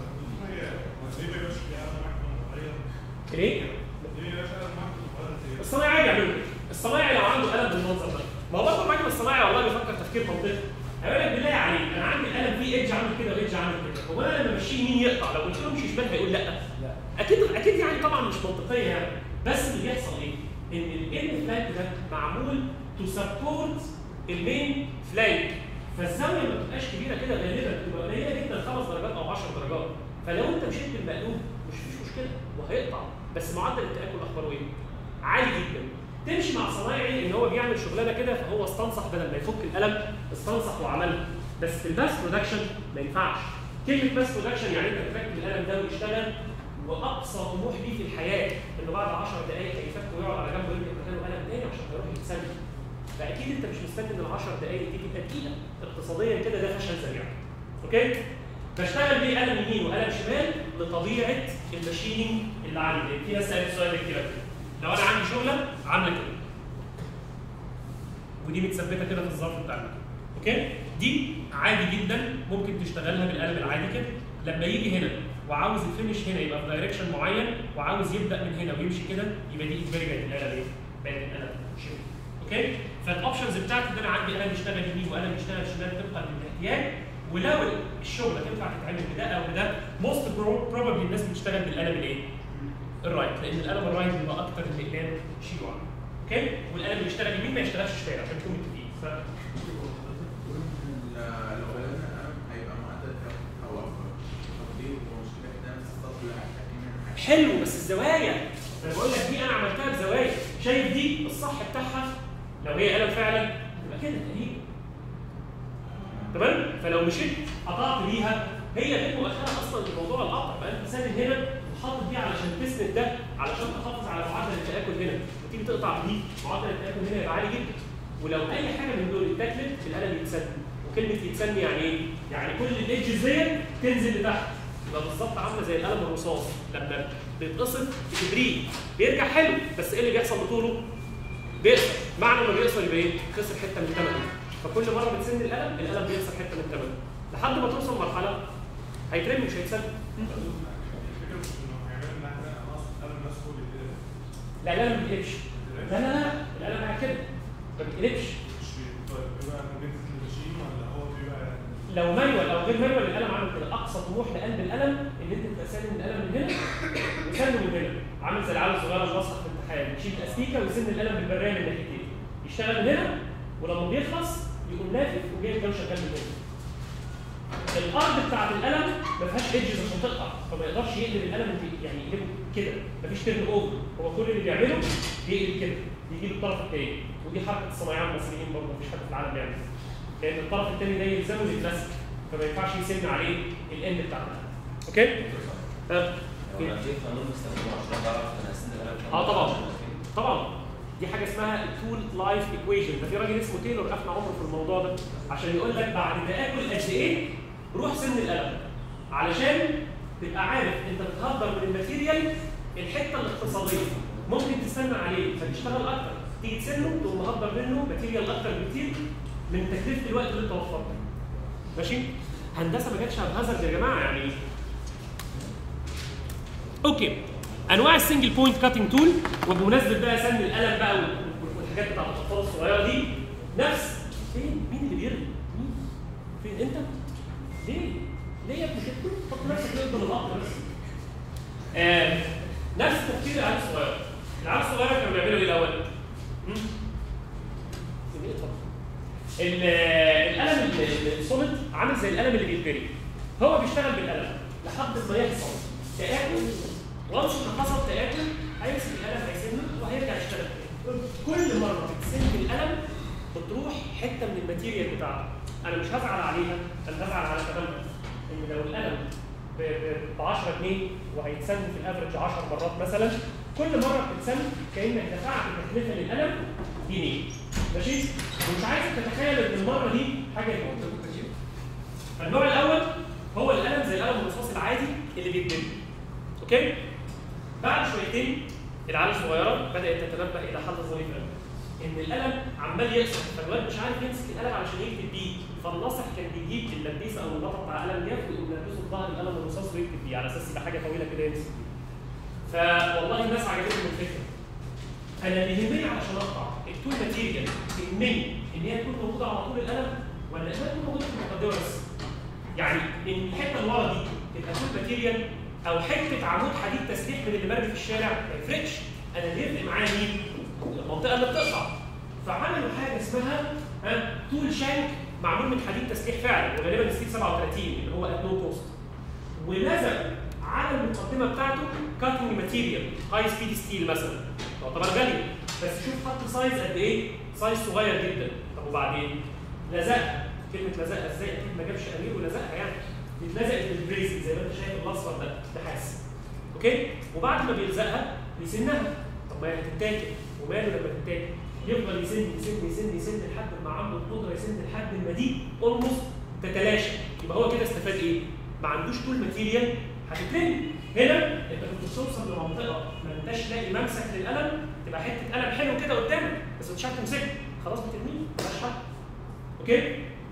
ليه؟ الصنايعي بيعملوا كده الصنايعي لو عنده قلم بالمنظر ده ما هو برضه الراجل الصنايعي والله بيفكر تفكير منطقي هيقول لك بالله عليك انا عندي القلم فيه ايدج عامل كده وايدج عامل كده هو انا لما امشيه يمين يقطع لو قلت له امشي شمال هيقول لا اكيد اكيد يعني طبعا مش منطقيه يعني بس اللي بيحصل ايه؟ ان الان فلانك ده معمول تو سبورت المين فلانك فالزاويه ما بتبقاش كبيره كده غالبا بتبقى قليله جدا خمس درجات او 10 درجات فلو انت مشيت بالمقلوب مش مش مشكله وهيقطع بس معدل التاكل اخباره ايه؟ عالي جدا تمشي مع صنايعي ان هو بيعمل شغلانه كده فهو استنصح بدل ما يفك القلم استنصح وعملها بس في الباس برودكشن ما ينفعش كلمه باس برودكشن يعني انت تركب القلم ده ويشتغل واقصى طموح ليه في الحياه انه بعد 10 دقائق هيفك ويقعد على جنبه ويرجع مكانه قلم تاني عشان هيروح يتسلم فاكيد انت مش مستني ان ال 10 دقائق دي تبقى دقيقه اقتصاديا كده ده فشل ذريع اوكي بشتغل بيه قلم يمين وقلم شمال لطبيعه الماشيننج اللي عندي في ناس سالت سؤال كتير قوي. لو انا عندي شغله عامله كده ودي متثبته كده في الظرف بتاع المكان اوكي دي عادي جدا ممكن تشتغلها بالقلم العادي كده لما يجي هنا وعاوز الفينش هنا يبقى في دايركشن معين وعاوز يبدا من هنا ويمشي كده يبقى دي اجباري بقت القلم ايه؟ بقت القلم شمال اوكي فالاوبشنز بتاعتي ان انا عندي قلم يشتغل يمين وقلم يشتغل شمال طبقا للاحتياج ولو الشغله تنفع تتعمل بده او بده موست بروبابلي الناس بتشتغل بالقلم الايه؟ الرايت لان القلم الرايت بيبقى اكتر الاقلام شيوعا اوكي والقلم اللي يشتغل يمين ما يشتغلش شمال عشان نكون متفقين ف حلو بس الزوايا انا بقول لك دي انا عملتها بزوايا شايف دي الصح بتاعها لو هي قلم فعلا يبقى كده تقريبا تمام فلو مشيت قطعت بيها هي غير مؤخره اصلا لموضوع القطع بقى انت ساند هنا وحاطط دي علشان تسند ده علشان تحافظ على معدل التاكل هنا وتيجي تقطع دي معدل التاكل هنا يبقى عالي جدا ولو اي حاجه من دول اتاكلت القلم يتسن وكلمه يتسن يعني ايه؟ يعني كل الايدجز ديت تنزل لتحت يبقى بالظبط عامله زي القلم الرصاص لما بيتقصف بتدريج بيرجع حلو بس ايه اللي بيحصل لطوله؟ بيقصر معنى انه بيقصر يبقى ايه؟ خسر حته من ثمنه فكل مره بتسن القلم القلم بيخسر حته من ثمنه لحد ما توصل مرحله هيترمي مش هيتسن الفكره مش انه هيعمل ان احنا اصلا قبل الناس كل كده لا القلم ما بيقلبش لا لا لا القلم قاعد كده ما بيقلبش مش طيب بيبقى كونكتد للماشين ولا هو بيبقى لو مانوال او غير مانوال القلم عامل كده اقصى طموح لقلب القلم ان انت تبقى سالم القلم من هنا وسنه من هنا عامل زي العيال الصغيره اللي بصحى في الامتحان يشيل استيكه ويسن القلم بالبرايه من ناحيتين يشتغل من هنا ولما بيخلص يقوم لافف وجاي كام شغال من هنا الارض بتاعت القلم ما فيهاش ايدجز عشان تقطع فما يقدرش يقلب القلم انت- يعني يقلبه كده مفيش تيرن اوفر هو كل اللي بيعمله بيقلب كده بيجي له الطرف الثاني ودي حركه الصنايعيه المصريين برضه مفيش حد في العالم بيعمل كده. لان الطرف الثاني ده يلزمه للمسك فما ينفعش يسن عليه الاند بتاع القلم اوكي؟ ها لو انا في قانون بستخدمه عشان بعرف انا اسند القلم كام اه طبعا عشان أسند. طبعا دي حاجه اسمها التول لايف ايكويشن ده في راجل اسمه تايلور افنى عمره في الموضوع ده عشان يقول لك بعد ما اكل قد ايه روح سن القلم علشان تبقى عارف انت بتهدر من الماتيريال الحته الاقتصاديه ممكن تستنى عليه فتشتغل اكتر تيجي تسنه تقوم مهدر منه ماتيريال اكتر بكتير من تكلفه الوقت اللي انت وفرته ماشي هندسه ما جاتش على الهازارد يا جماعه يعني اوكي انواع السنجل بوينت كاتنج تول وبمناسبه بقى سن القلم بقى وال- والحاجات بتاعت الاطفال الصغيره دي نفس فين مين اللي بيرمي؟ مين؟ فين انت؟ ليه؟ ليه يا ابني كده؟ حط نفسك كده قدام القطر بس. آه نفس تفكير العيال الصغيره. العيال الصغيره كانوا بيعملوا ايه الاول؟ مم؟ جميل، اتفضل. ال- القلم ال- الصمت عامل زي القلم اللي بيتبري. هو بيشتغل بالقلم لحد ما يحصل تآكل وانس ما حصل تآكل هيمسك القلم هيسنه وهيرجع يشتغل تاني. كل مره بتسن القلم بتروح حته من الماتيريال بتاعته انا مش هزعل عليها انا هزعل على ثمنها ان لو القلم ب 10 جنيه وهيتسن في الافرج 10 مرات مثلا كل مره بتتسن كانك دفعت تكلفه للقلم جنيه ماشي ومش عايزك تتخيل ان المره دي حاجه يموت النوع الاول هو القلم زي القلم الرصاصي العادي اللي بيتبني اوكي بعد شويتين العيال الصغيره بدات تتنبه الى حل ظريف قوي ان القلم عمال يقصر فالواد مش عارف يمسك القلم علشان يكتب بيه فالناصح كان بيجيب اللبيسه او الغطا بتاع قلم جاف ويقوم لابسه في ظهر القلم الرصاص ويكتب بيه على اساس يبقى حاجه طويله كده يمسك فوالله الناس عجبتهم الفكره انا اللي يهمني علشان اقطع التول ماتيريال يهمني ان هي تكون موجوده على طول القلم ولا انها تكون موجوده في المقدمه بس يعني ان الحته اللي ورا دي تبقى تول ماتيريال او حته عمود حديد تسليح من اللي مرمي في الشارع ما يفرقش انا اللي يفرق معايا مين؟ المنطقه اللي بتقطع فعملوا حاجه اسمها ها تول شانك معمول من حديد تسليح فعلا وغالبا ستيل 37 اللي هو ات نو كوست ولزق على المقدمه بتاعته كاتنج ماتيريال هاي سبيد ستيل مثلا تعتبر غاليه بس شوف حط سايز قد ايه سايز صغير جدا طب وبعدين لزقها كلمه لزقها ازاي اكيد ما جابش امير ولزقها يعني اتلزقت بالبريزنج زي ما انت شايف الاصفر ده نحاس اوكي وبعد ما بيلزقها بيسنها طب ما هي هتتاكل وماله لما تتاكل يفضل يسن يسن يسن يسن لحد ما عنده القدره يسن لحد ما دي اولموست تتلاشى يبقى هو كده استفاد ايه؟ ما عندوش طول ماتيريال هتترمي هنا انت كنت بتوصل لمنطقه ما انتش لاقي ممسك للقلم تبقى حته قلم حلو كده قدامك بس مش عارف تمسكه خلاص بترميه مالهاش حل اوكي؟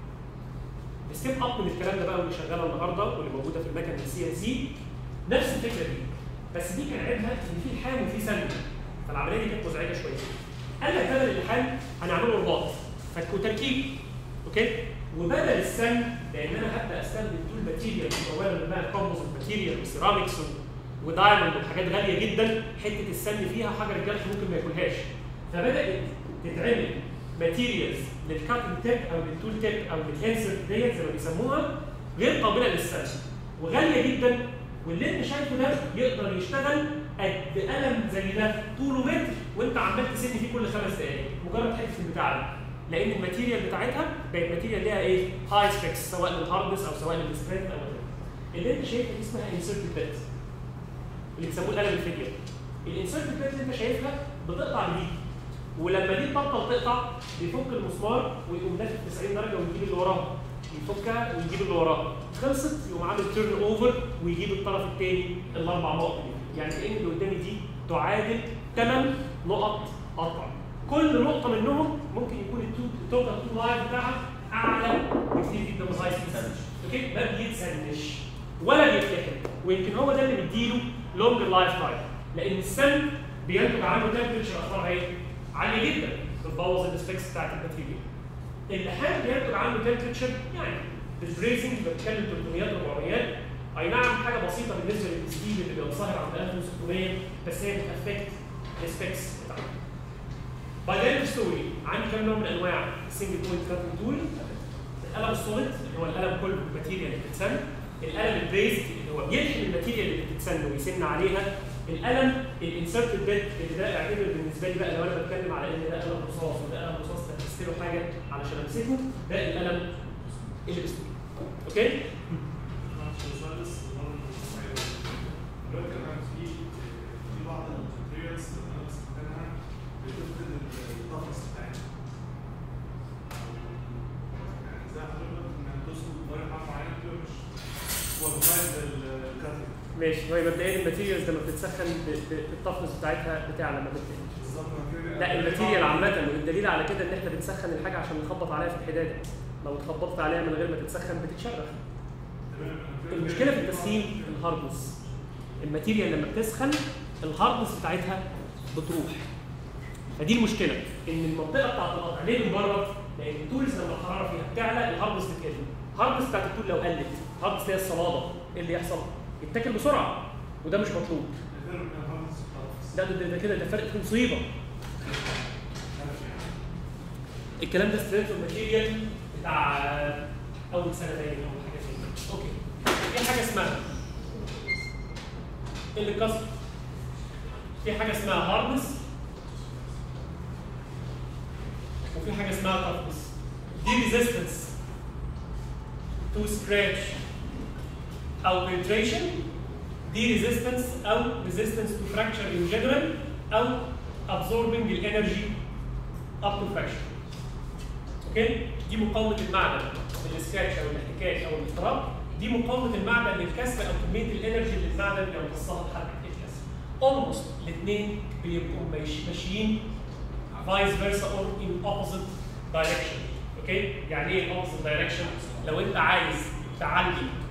الستيب اب من الكلام ده بقى واللي شغاله النهارده واللي موجوده في المكن السي ان سي نفس الفكره دي بس دي كان عيبها ان في لحام وفي سن فالعمليه دي كانت مزعجه شويه قال لك بدل اللحام هنعمله رباط فك وتركيب اوكي وبدل السن لان انا هبدا استخدم تول ماتيريال مكونه من بقى كومبوزيت ماتيريال وسيراميكس و- ودايموند وحاجات غاليه جدا حته السن فيها حجر الجرح ممكن ما ياكلهاش فبدات تتعمل ماتيريالز للكاتنج تيب او للتول تيب او للانسرت ديت زي ما بيسموها غير قابله للسن وغاليه جدا واللي انت شايفه ده يقدر يشتغل قد قلم زي ده طوله متر وانت عمال تسن فيه كل خمس دقائق مجرد حته البتاع ده لان الماتيريال بتاعتها بقت ماتيريال ليها ايه؟ هاي سبيكس سواء للهاردنس او سواء للسترينث او whatever. اللي انت شايفها دي اسمها انسرتد بيت اللي بيسموه القلم الفيديو الانسرتد بيت اللي انت شايفها بتقطع دي ولما دي تبطل تقطع بيفك المسمار ويقوم لافف 90 درجه ويجيب اللي وراها يفكها ويجيب اللي وراها خلصت يقوم عامل تيرن اوفر ويجيب الطرف الثاني الاربع نقط دي يعني كان اللي قدامي دي تعادل 8 نقط قطع كل نقطه منهم ممكن يكون التوتال تو لايف بتاعها اعلى بكتير جدا من الهاي سبيد اوكي ما بيتسنش ولا بيتلحم ويمكن هو ده اللي مديله لونج لايف تايم لان السن بينتج عنه تمبرتشر اخبارها ايه؟ عاليه جدا بتبوظ السبيكس بتاعت الماتيريال اللحام بينتج عنه تمبرتشر يعني بالبريزنج بتكلم 300 400 اي نعم حاجه بسيطه بالنسبه للستيل اللي بيبقى ظاهر عند 1600 بس هي بتافكت السبيكس بتاعته. باي ذا ستوري عندي كام نوع من انواع السنجل بوينت كاتنج تول القلم السوليد اللي هو القلم كله الماتيريال اللي بتتسن القلم البريزد اللي هو بيلحم الماتيريال اللي بتتسن ويسن عليها القلم الانسرتد بيت اللي ده اعتبر بالنسبه لي بقى لو انا بتكلم على ان ده قلم رصاص وده قلم رصاص تنفذت له حاجه علشان امسكه ده القلم اللي بيستوي اوكي؟ معلش السؤال بس مرة صغيرة. دلوقتي انا في في بعض الماتيريالز اللي انا بستخدمها بتفقد الطقس بتاعتها. يعني زي حضرتك انها تسقط درجة حرارة معينة بتبقى مش كواليفايد للكاتنج. ماشي هو مبدئيا الماتيريالز لما بتتسخن ب- ب- الطفنس بتاعتها بتعلى مبدئيا بالظبط الماتيريال لا الماتيريال عامة والدليل على كده ان احنا بنسخن الحاجة عشان نخبط عليها في الحدادة لو اتخبطت عليها من غير ما تتسخن بتتشرخ تمام. المشكلة في التسخين الهاردنس الماتيريال لما بتسخن الهاردنس بتاعتها بتروح فدي المشكلة ان المنطقة بتاعت القطع ليه من بره؟ لان التولز لما الحرارة فيها بتعلى الهاردنس بتقل الهاردنس بتاعت التول لو قلت الهاردنس اللي هي الصلابة ايه اللي يحصل؟ يتاكل بسرعة وده مش مطلوب غير من الهاردنس الطقس. لا ده, ده, ده كده ده فرق في مصيبة الكلام ده سترينث ماتيريال بتاع اول سنه باين او حاجه زي كده اوكي في حاجه اسمها اللي كسر في حاجه اسمها هاردنس وفي حاجه اسمها toughness دي ريزيستنس تو سكراتش او penetration دي ريزيستنس او ريزيستنس تو فراكشر ان جنرال او absorbing الانرجي up to fraction اوكي دي مقاومه المعدن الاسكاتش او الاحتكاك او الاضطراب دي مقاومه المعدن للكسر او كميه الانرجي اللي المعدن بيمتصها بحركه الكسر اولموست الاثنين بيبقوا ماشي- ماشيين فايس فيرسا اور ان اوبوزيت دايركشن اوكي يعني ايه اوبوزيت دايركشن لو انت عايز تعلي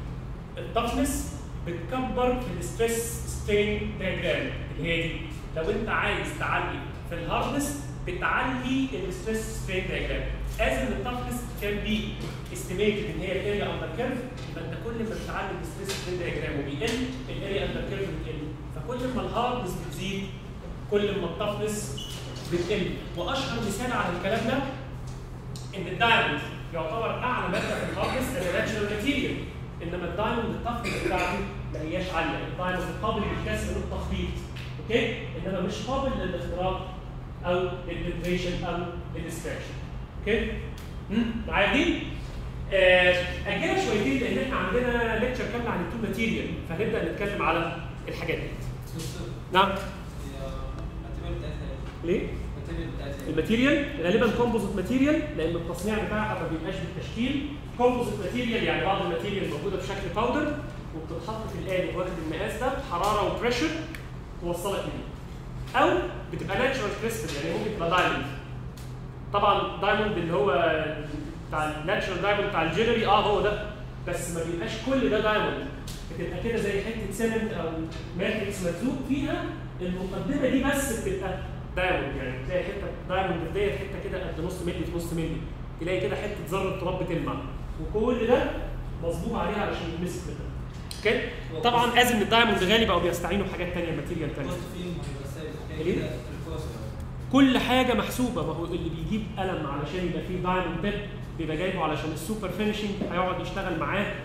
التفنس بتكبر في الستريس سترين دايجرام اللي هي دي لو انت عايز تعلي في الهاردنس بتعلي الستريس سترين دايجرام از ان التفنس كان بي استيميتد ان هي الاريا اندر كيرف يبقى انت كل ما بتعلي الستريس سترين دايجرام وبيقل الاريا اندر كيرف بتقل فكل ما الهاردنس بتزيد كل ما التفنس بتقل واشهر مثال على الكلام ده ان الدايموند يعتبر اعلى ماده في الهاردنس كناتشرال ماتيريال انما الدايموند التفنس بتاعته ما هياش عاليه الدايموند قابل للكسر والتخبيط اوكي انما مش قابل للاختراق او للبنتريشن او للديستراكشن اوكي مم، معايا دي آه، اجلها شويتين لان احنا عندنا ليكتشر كامله عن التو ماتيريال فهنبدا نتكلم على الحاجات دي نعم الماتيريال بتاعتها ليه؟ الماتيريال بتاعتها الماتيريال غالبا كومبوزيت ماتيريال لان التصنيع بتاعها ما بيبقاش بالتشكيل كومبوزيت ماتيريال يعني بعض الماتيريال موجوده بشكل باودر وبتتحط في الآلة واخد المقاس ده حراره وبريشر توصلك ليه او بتبقى ناتشرال كريستال يعني ممكن تبقى دايموند طبعا دايموند اللي هو بتاع الناتشرال دايموند بتاع الجيلري اه هو ده بس ما بيبقاش كل ده دايموند بتبقى كده زي حته سيمنت او ماتريكس ملزوق فيها المقدمه دي بس بتبقى دايموند يعني تلاقي حته دايموند ديت حته كده قد نص مللي في نص مللي تلاقي كده حته ذره تراب بتلمع وكل ده مصبوب عليها علشان يتمسك منها اوكي طبعا از ان الدايموند غالي بقوا بيستعينوا بحاجات ثانيه ماتيريال ثانيه الكوست فيه هيبقى ثابت ليه؟ كده كده الكوست كل حاجه محسوبه ما هو اللي بيجيب قلم علشان يبقى فيه دايموند بيد بيبقى جايبه علشان السوبر فينشنج هيقعد يشتغل معاه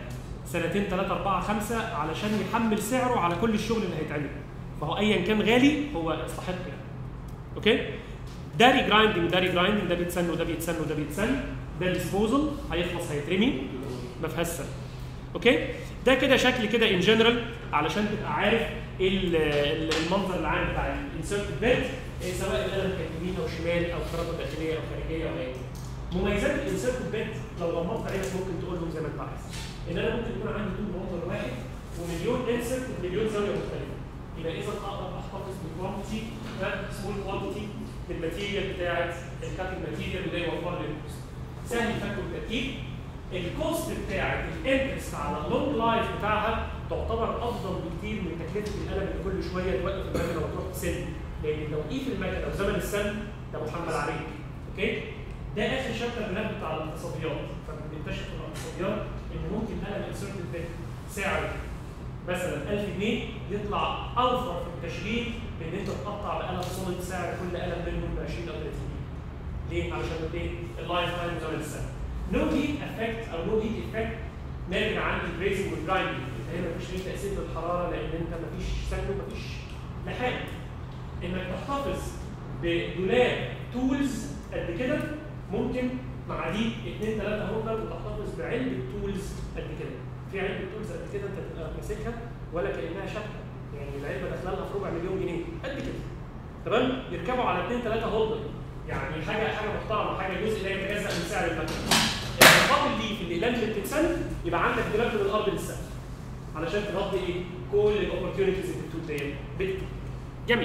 سنتين ثلاثة أربعة خمسة علشان يحمل سعره على كل الشغل اللي هيتعمل فهو أيا كان غالي هو يستحق يعني أوكي ده ريجرايندنج ده ريجرايندنج ده بيتسن وده بيتسن وده بيتسن ده ديسبوزل هيخلص هيترمي ما فيهاش سن اوكي ده كده شكل كده ان جنرال علشان تبقى عارف ايه ال- ال- المنظر العام بتاع الانسرت بيت سواء القلم كان يمين او شمال او خريطه داخليه او خارجيه او ايه مميزات الانسرت بيت لو غمضت عينك ممكن تقولهم زي ما انت عايز ان انا ممكن يكون عندي طول منظر واحد ومليون انسرت ومليون زاويه مختلفه يبقى اذا اقدر احتفظ بكوانتيتي سمول كوانتيتي بالماتيريال بتاعت الكاتنج ماتيريال وده يوفر لي الكوست سهل الفك والتركيب الكوست بتاعت الانترست على اللونج لايف بتاعها تعتبر افضل بكتير من تكلفه القلم اللي كل شويه توقف المكنه وتروح تسن لان توقيف المكنه وزمن السن ده محمل عليك اوكي ده اخر شابتر بناخده بتاع الاقتصاديات فبنكتشف في الاقتصاديات ان ممكن قلم انسرتد بيت سعره مثلا 1000 جنيه يطلع اوفر في التشغيل من ان انت تقطع بقلم صلب سعر كل قلم منهم ب 20 او 30 جنيه ليه؟ علشان ايه؟ اللايف تايم زمن السنه نو هيت افكت او نو هيت افكت ناتج عن البريزنج والجرايندنج انت هنا مفيش ليه تاثير للحراره لان انت مفيش سن ومفيش لحام انك تحتفظ بدولاب تولز قد كده ممكن مع دي اثنين ثلاثه هوكر وتحتفظ بعلبه تولز قد كده في علبه تولز قد كده انت تبقى ماسكها ولا كانها شبكه يعني العلبه داخله لها في ربع مليون جنيه قد كده تمام يركبوا على اثنين ثلاثه هولدر يعني حاجه حاجه محترمه حاجه جزء لا يتجزا من سعر المكنه المقابل ليه في الاقلام اللي بتتسن يبقى عندك دولاب من الارض للسقف علشان تغطي ايه كل الاوبورتيونيتيز اللي بتوت دي بكتير جميل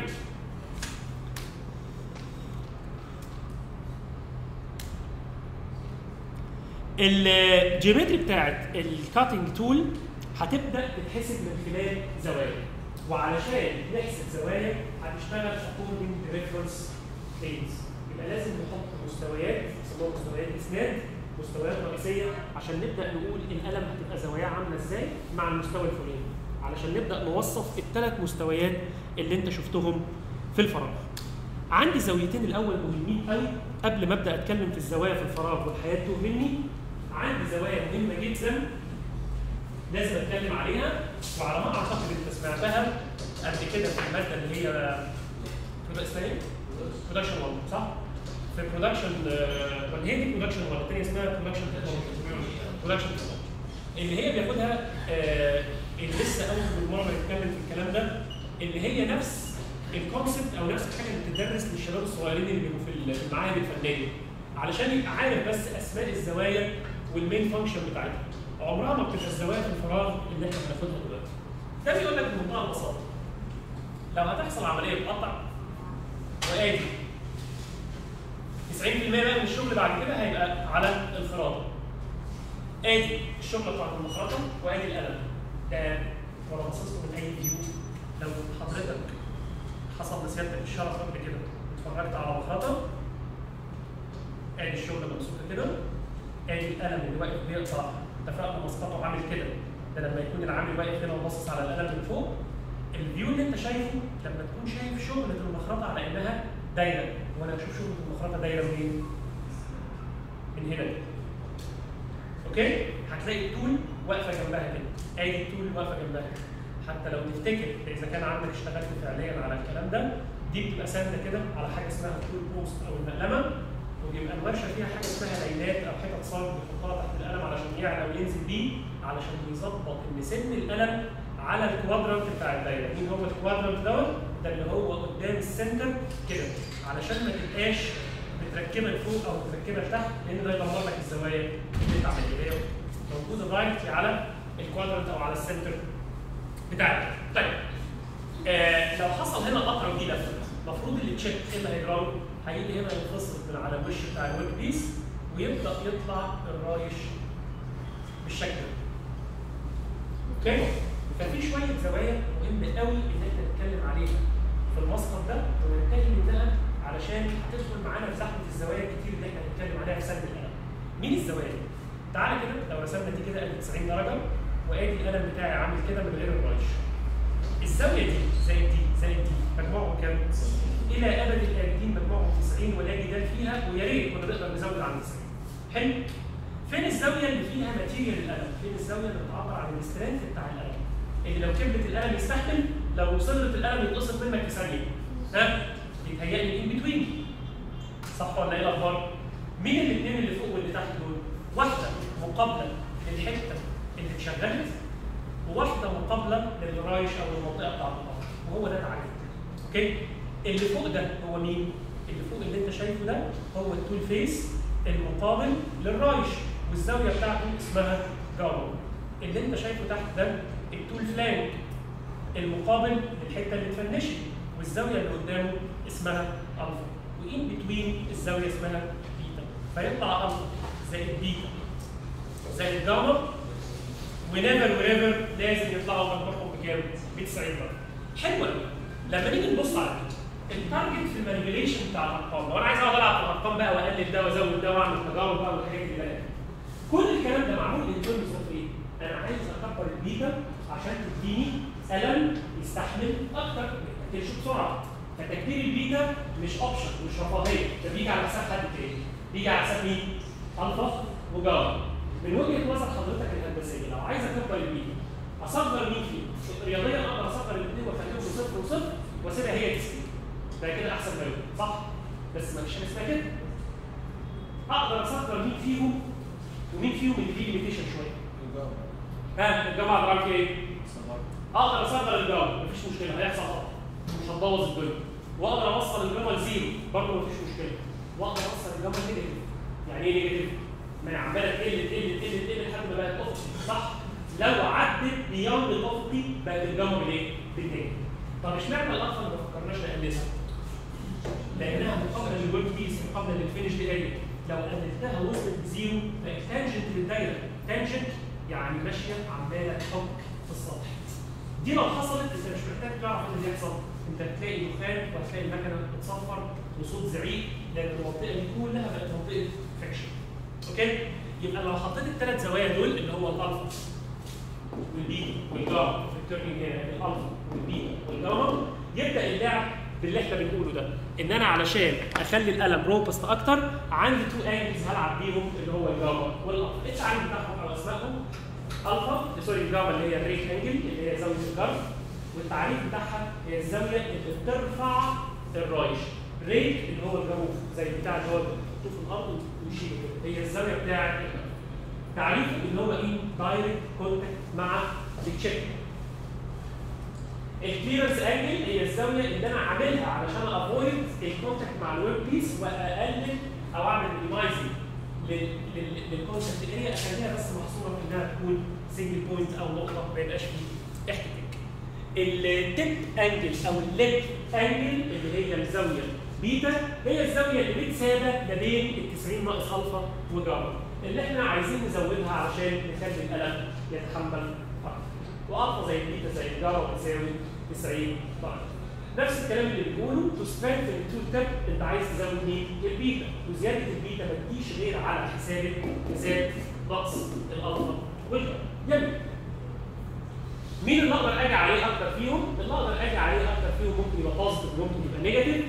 الجيومتري بتاعت الكاتنج تول هتبدا تتحسب من خلال زوايا وعلشان نحسب زوايا هنشتغل according reference planes يبقى لازم نحط مستويات يسموها مستويات اسناد مستويات رئيسيه عشان نبدا نقول القلم هتبقى زواياه عامله ازاي مع المستوى الفلاني علشان نبدا نوصف الثلاث مستويات اللي انت شفتهم في الفراغ عندي زاويتين الاول مهمين قوي قبل ما ابدا اتكلم في الزوايا في الفراغ والحياه تهمني عندي زوايا مهمه جدا لازم اتكلم عليها وعلى ما اعتقد انت سمعتها قبل كده في الماده اللي هي اسمها ايه؟ برودكشن 1 صح؟ في برودكشن ولا هي دي برودكشن 1 الثانيه اسمها برودكشن برودكشن اللي هي بياخدها آه، اللي لسه اول مره بنتكلم في الكلام ده اللي هي نفس الكونسبت او نفس الحاجه اللي بتدرس للشباب الصغيرين اللي بيبقوا في في المعاهد الفنيه علشان يبقى عارف بس اسماء الزوايا والمين فانكشن بتاعتها عمرها ما بتبقى الزوايا في الفراغ اللي احنا بناخدها دلوقتي ده بيقول لك بمنتهى البساطه لو هتحصل عمليه قطع وادي 90% بقى من الشغل بعد كده هيبقى على الخراطه ادي الشغل بتاعت المخرطه وادي القلم ده وانا باصص له من اي فيو لو حضرتك حصل لسيادتك الشرف قبل كده اتفرجت على مخرطه ادي الشغل ممسوكه كده ادي القلم اللي واقف بيقطع اتفقنا مسقطه عامل كده ده لما يكون العامل واقف هنا وباصص على القلم من فوق الفيو اللي انت شايفه لما تكون شايف شغلة المخرطة على انها دايرة وانا اشوف شغلة المخرطة دايرة منين؟ من هنا كده. اوكي؟ هتلاقي التول واقفة جنبها كده ادي التول واقفة جنبها كده. حتى لو تفتكر اذا كان عندك اشتغلت فعليا على الكلام ده دي بتبقى ساندة كده على حاجة اسمها التول بوست او المقلمة وبيبقى الورشة فيها حاجة اسمها لينات او حتت صلب بيحطها تحت القلم علشان يعلى وينزل بيه علشان يظبط ان سن القلم على الكوادرانت بتاع الدايره، مين هو الكوادرانت دوت؟ ده اللي هو قدام السنتر كده علشان ما تبقاش متركبه لفوق او متركبه لتحت لان ده يدمر لك الزوايا اللي انت عملتها هي موجوده دايركتلي على الكوادرانت او على السنتر بتاعك. طيب آه لو حصل هنا قطره ودي لفه المفروض اللي تشيك ايه اللي هيجرى له؟ هيجي هنا ينفصل من على الوش بتاع الورك بيس ويبدا يطلع الرايش بالشكل ده. اوكي؟ ففي شويه زوايا مهمه قوي ان احنا نتكلم عليها في المسقط ده وننتهي منها علشان هتدخل معانا في زحمه الزوايا الكتير اللي احنا هنتكلم عليها في سد القلم. مين الزوايا؟ دي؟ تعالى كده لو رسمنا دي كده قلب 90 درجه وادي القلم بتاعي عامل كده من غير الرايش. الزاويه دي زائد دي زائد دي مجموعهم كام؟ الى ابد الابدين مجموعهم 90 ولا جدال فيها ويا ريت كنا نقدر نزود عن 90. حلو؟ فين الزاويه اللي فيها ماتيريال القلم؟ فين الزاويه اللي بتعبر عن السترينث بتاع القلم؟ اللي لو كبرت القلم يستحمل لو وصلت القلم يتقصف منك في ثانيه ها؟ يتهيألي ان بتوين صح ولا ايه الاخبار؟ مين الاثنين اللي فوق واللي تحت دول؟ واحده مقابله للحته اللي اتشغلت وواحده مقابله للرايش او المنطقه بتاعت الارض وهو ده تعريف اوكي؟ اللي فوق ده هو مين؟ اللي فوق اللي انت شايفه ده هو التول فيس المقابل للرايش والزاويه بتاعته اسمها جاما اللي انت شايفه تحت ده التول فلانك المقابل للحته اللي اتفنشت والزاويه اللي قدامه اسمها الفا وان بتوين الزاويه اسمها بيتا فيطلع الفا زائد بيتا زائد جاما ونيفر وريفر لازم يطلعوا مجموعهم بكام؟ ب 90 درجه. حلو قوي. لما نيجي نبص على كده التارجت في المانيبيوليشن بتاع الارقام لو انا عايز اقعد العب في الارقام بقى واقلل ده وازود ده واعمل تجارب بقى والحاجات دي بقى كل الكلام ده معمول ان ترمز اوف ايه؟ انا عايز اكبر البيتا عشان تديني قلم يستحمل اكتر ما يتاكلش بسرعه فتكبير البيتا مش اوبشن مش رفاهيه ده بيجي على حساب حد تاني بيجي على حساب مين؟ الفا وجاما من وجهه نظر حضرتك الهندسيه لو عايز اكبر البيتا اصغر مين فيه؟ رياضيا اقدر اصغر الاثنين واخليهم صفر وصفر واسيبها هي 90 ده كده احسن ما يكون صح؟ بس ما فيش حاجه اسمها كده اقدر اصغر مين فيهم ومين فيهم اللي فيه ليميتيشن شويه ها الجامعه هتعمل فيها ايه؟ اقدر اصغر الجامعه مفيش مشكله هيحصل غلط مش هتبوظ الدنيا واقدر اوصل الجامعه لزيرو برضه مفيش مشكله واقدر اوصل الجامعه نيجاتيف يعني ايه نيجاتيف؟ ما هي عماله تقل تقل تقل تقل لحد ما بقت افقي صح؟ لو عدت بيوند الافقي بقت الجامعه بالايه؟ بالنيجاتيف طب اشمعنى الاطفال ما فكرناش نقللها؟ لانها مقابله للويب بيس مقابله للفينش دي اريا لو قللتها وصلت بزيرو بقت تانجنت للدايره تانجنت يعني ماشيه عماله تحك في السطح دي لو حصلت انت مش محتاج تعرف ايه اللي بيحصل انت هتلاقي دخان وهتلاقي المكنه بتصفر وصوت زعيق لان المنطقه دي كلها بقت منطقه فيكشن اوكي يبقى لو حطيت الثلاث زوايا دول اللي هو الالفا والبيتا والجاما في التيرنينج هنا الالفا والبيتا والجاما يبدا اللعب باللي احنا بنقوله ده ان انا علشان اخلي القلم روبست اكتر عندي تو انجلز هلعب بيهم اللي هو الجاما والالفا التعريف بتاعهم او اسمائهم الفا سوري الجاما اللي هي الريت انجل اللي هي زاويه الجرف والتعريف بتاعها هي الزاويه اللي بترفع الرايش ريت اللي هو الجروف زي بتاع اللي هو بتحطوه في الارض ويشيله كده هي الزاويه بتاعت تعريفه اللي هو ايه دايركت كونتاكت مع التشيك الكليرنس انجل هي الزاويه اللي انا عاملها علشان افويد الكونتاكت مع الورك بيس واقلل او اعمل مينيمايزنج للكونتاكت اريا اخليها بس محصوره في انها تكون سنجل بوينت او نقطه ما يبقاش فيه احتكاك. التيب انجل او الليب انجل اللي هي الزاويه بيتا هي الزاويه اللي متسابه ما بين ال 90 ناقص الفا وجاما اللي احنا عايزين نزودها علشان نخلي القلم يتحمل فرق. والفا زي البيتا زي الجاما بتساوي 90 درجه. نفس الكلام اللي بنقوله تو سترينث التو تاب انت عايز تزود مين؟ البيتا وزياده البيتا ما تجيش غير على حساب حساب نقص الالفا والجاما. جميل. مين اللي اقدر اجي عليه اكتر فيهم؟ اللي اقدر اجي عليه اكتر فيهم ممكن يبقى بوزيتيف وممكن يبقى نيجاتيف.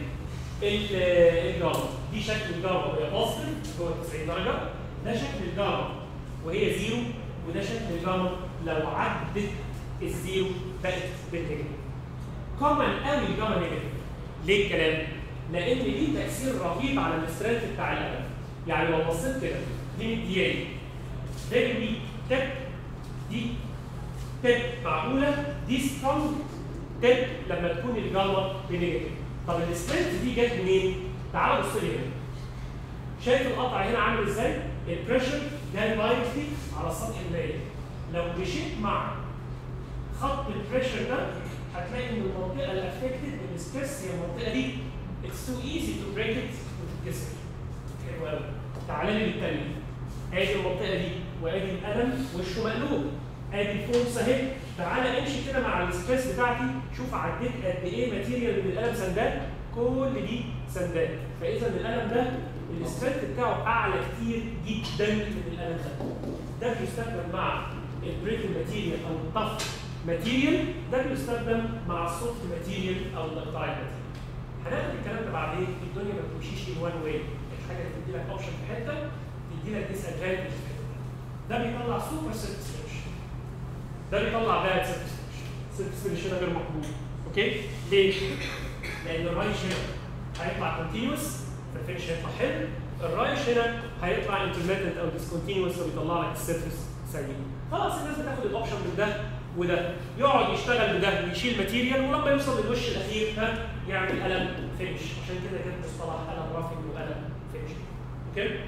الجاما دي شكل الجاما وهي بوزيتيف جوه 90 درجه ده شكل الجاما وهي زيرو وده شكل الجاما لو عدت الزيرو بقت بالنيجاتيف. كومن قوي الجاما نيجاتيف. ليه الكلام؟ لان ليه تاثير رهيب على الاسترينث بتاع القلم. يعني لو بصيت كده دي مدياني فيري ويك تب دي تب معقوله دي سترونج تب لما تكون الجاما بنيجاتيف. طب السترينث دي جت منين؟ تعالوا بص لي هنا. شايف القطع هنا عامل ازاي؟ البريشر جاي دايركتلي على السطح المائي. لو مشيت مع خط البريشر ده هتلاقي ان المنطقه الافكتد الستريس هي المنطقه دي اتس تو ايزي تو بريك ات وتتكسر. حلو قوي. تعالى لي بالتاني. ادي المنطقه دي وادي القلم وشه مقلوب. ادي الفورس اهي. تعالى امشي كده مع الستريس بتاعتي شوف عديت قد ايه ماتيريال من القلم سندات كل دي سندات فاذا القلم ده السترينث بتاعه اعلى كتير جدا من القلم ده ده بيستخدم مع البريكل ماتيريال او الطف ماتيريال ده بيستخدم مع السوفت ماتيريال او الدكتايل ماتيريال هناخد الكلام ده بعدين الدنيا ما بتمشيش ان وان واي الحاجه اللي تدي لك اوبشن في حته تدي لك ديس ادفانتج في حته ده بيطلع سوبر سيرفيس فينش ده بيطلع باد سيرفيس فينش سيرفيس فينش هنا غير مقبول اوكي ليه؟ لان الرايش هنا هيطلع كونتينوس فالفينش هيطلع حلو الرايش هنا هيطلع انترميتنت او ديسكونتينوس فبيطلع لك السيرفيس سليم خلاص الناس بتاخد الاوبشن من ده وده يقعد يشتغل بده ويشيل ماتيريال ولما يوصل للوش الاخير ها يعمل قلم فينش عشان كده كان مصطلح قلم رافنج وقلم فينش اوكي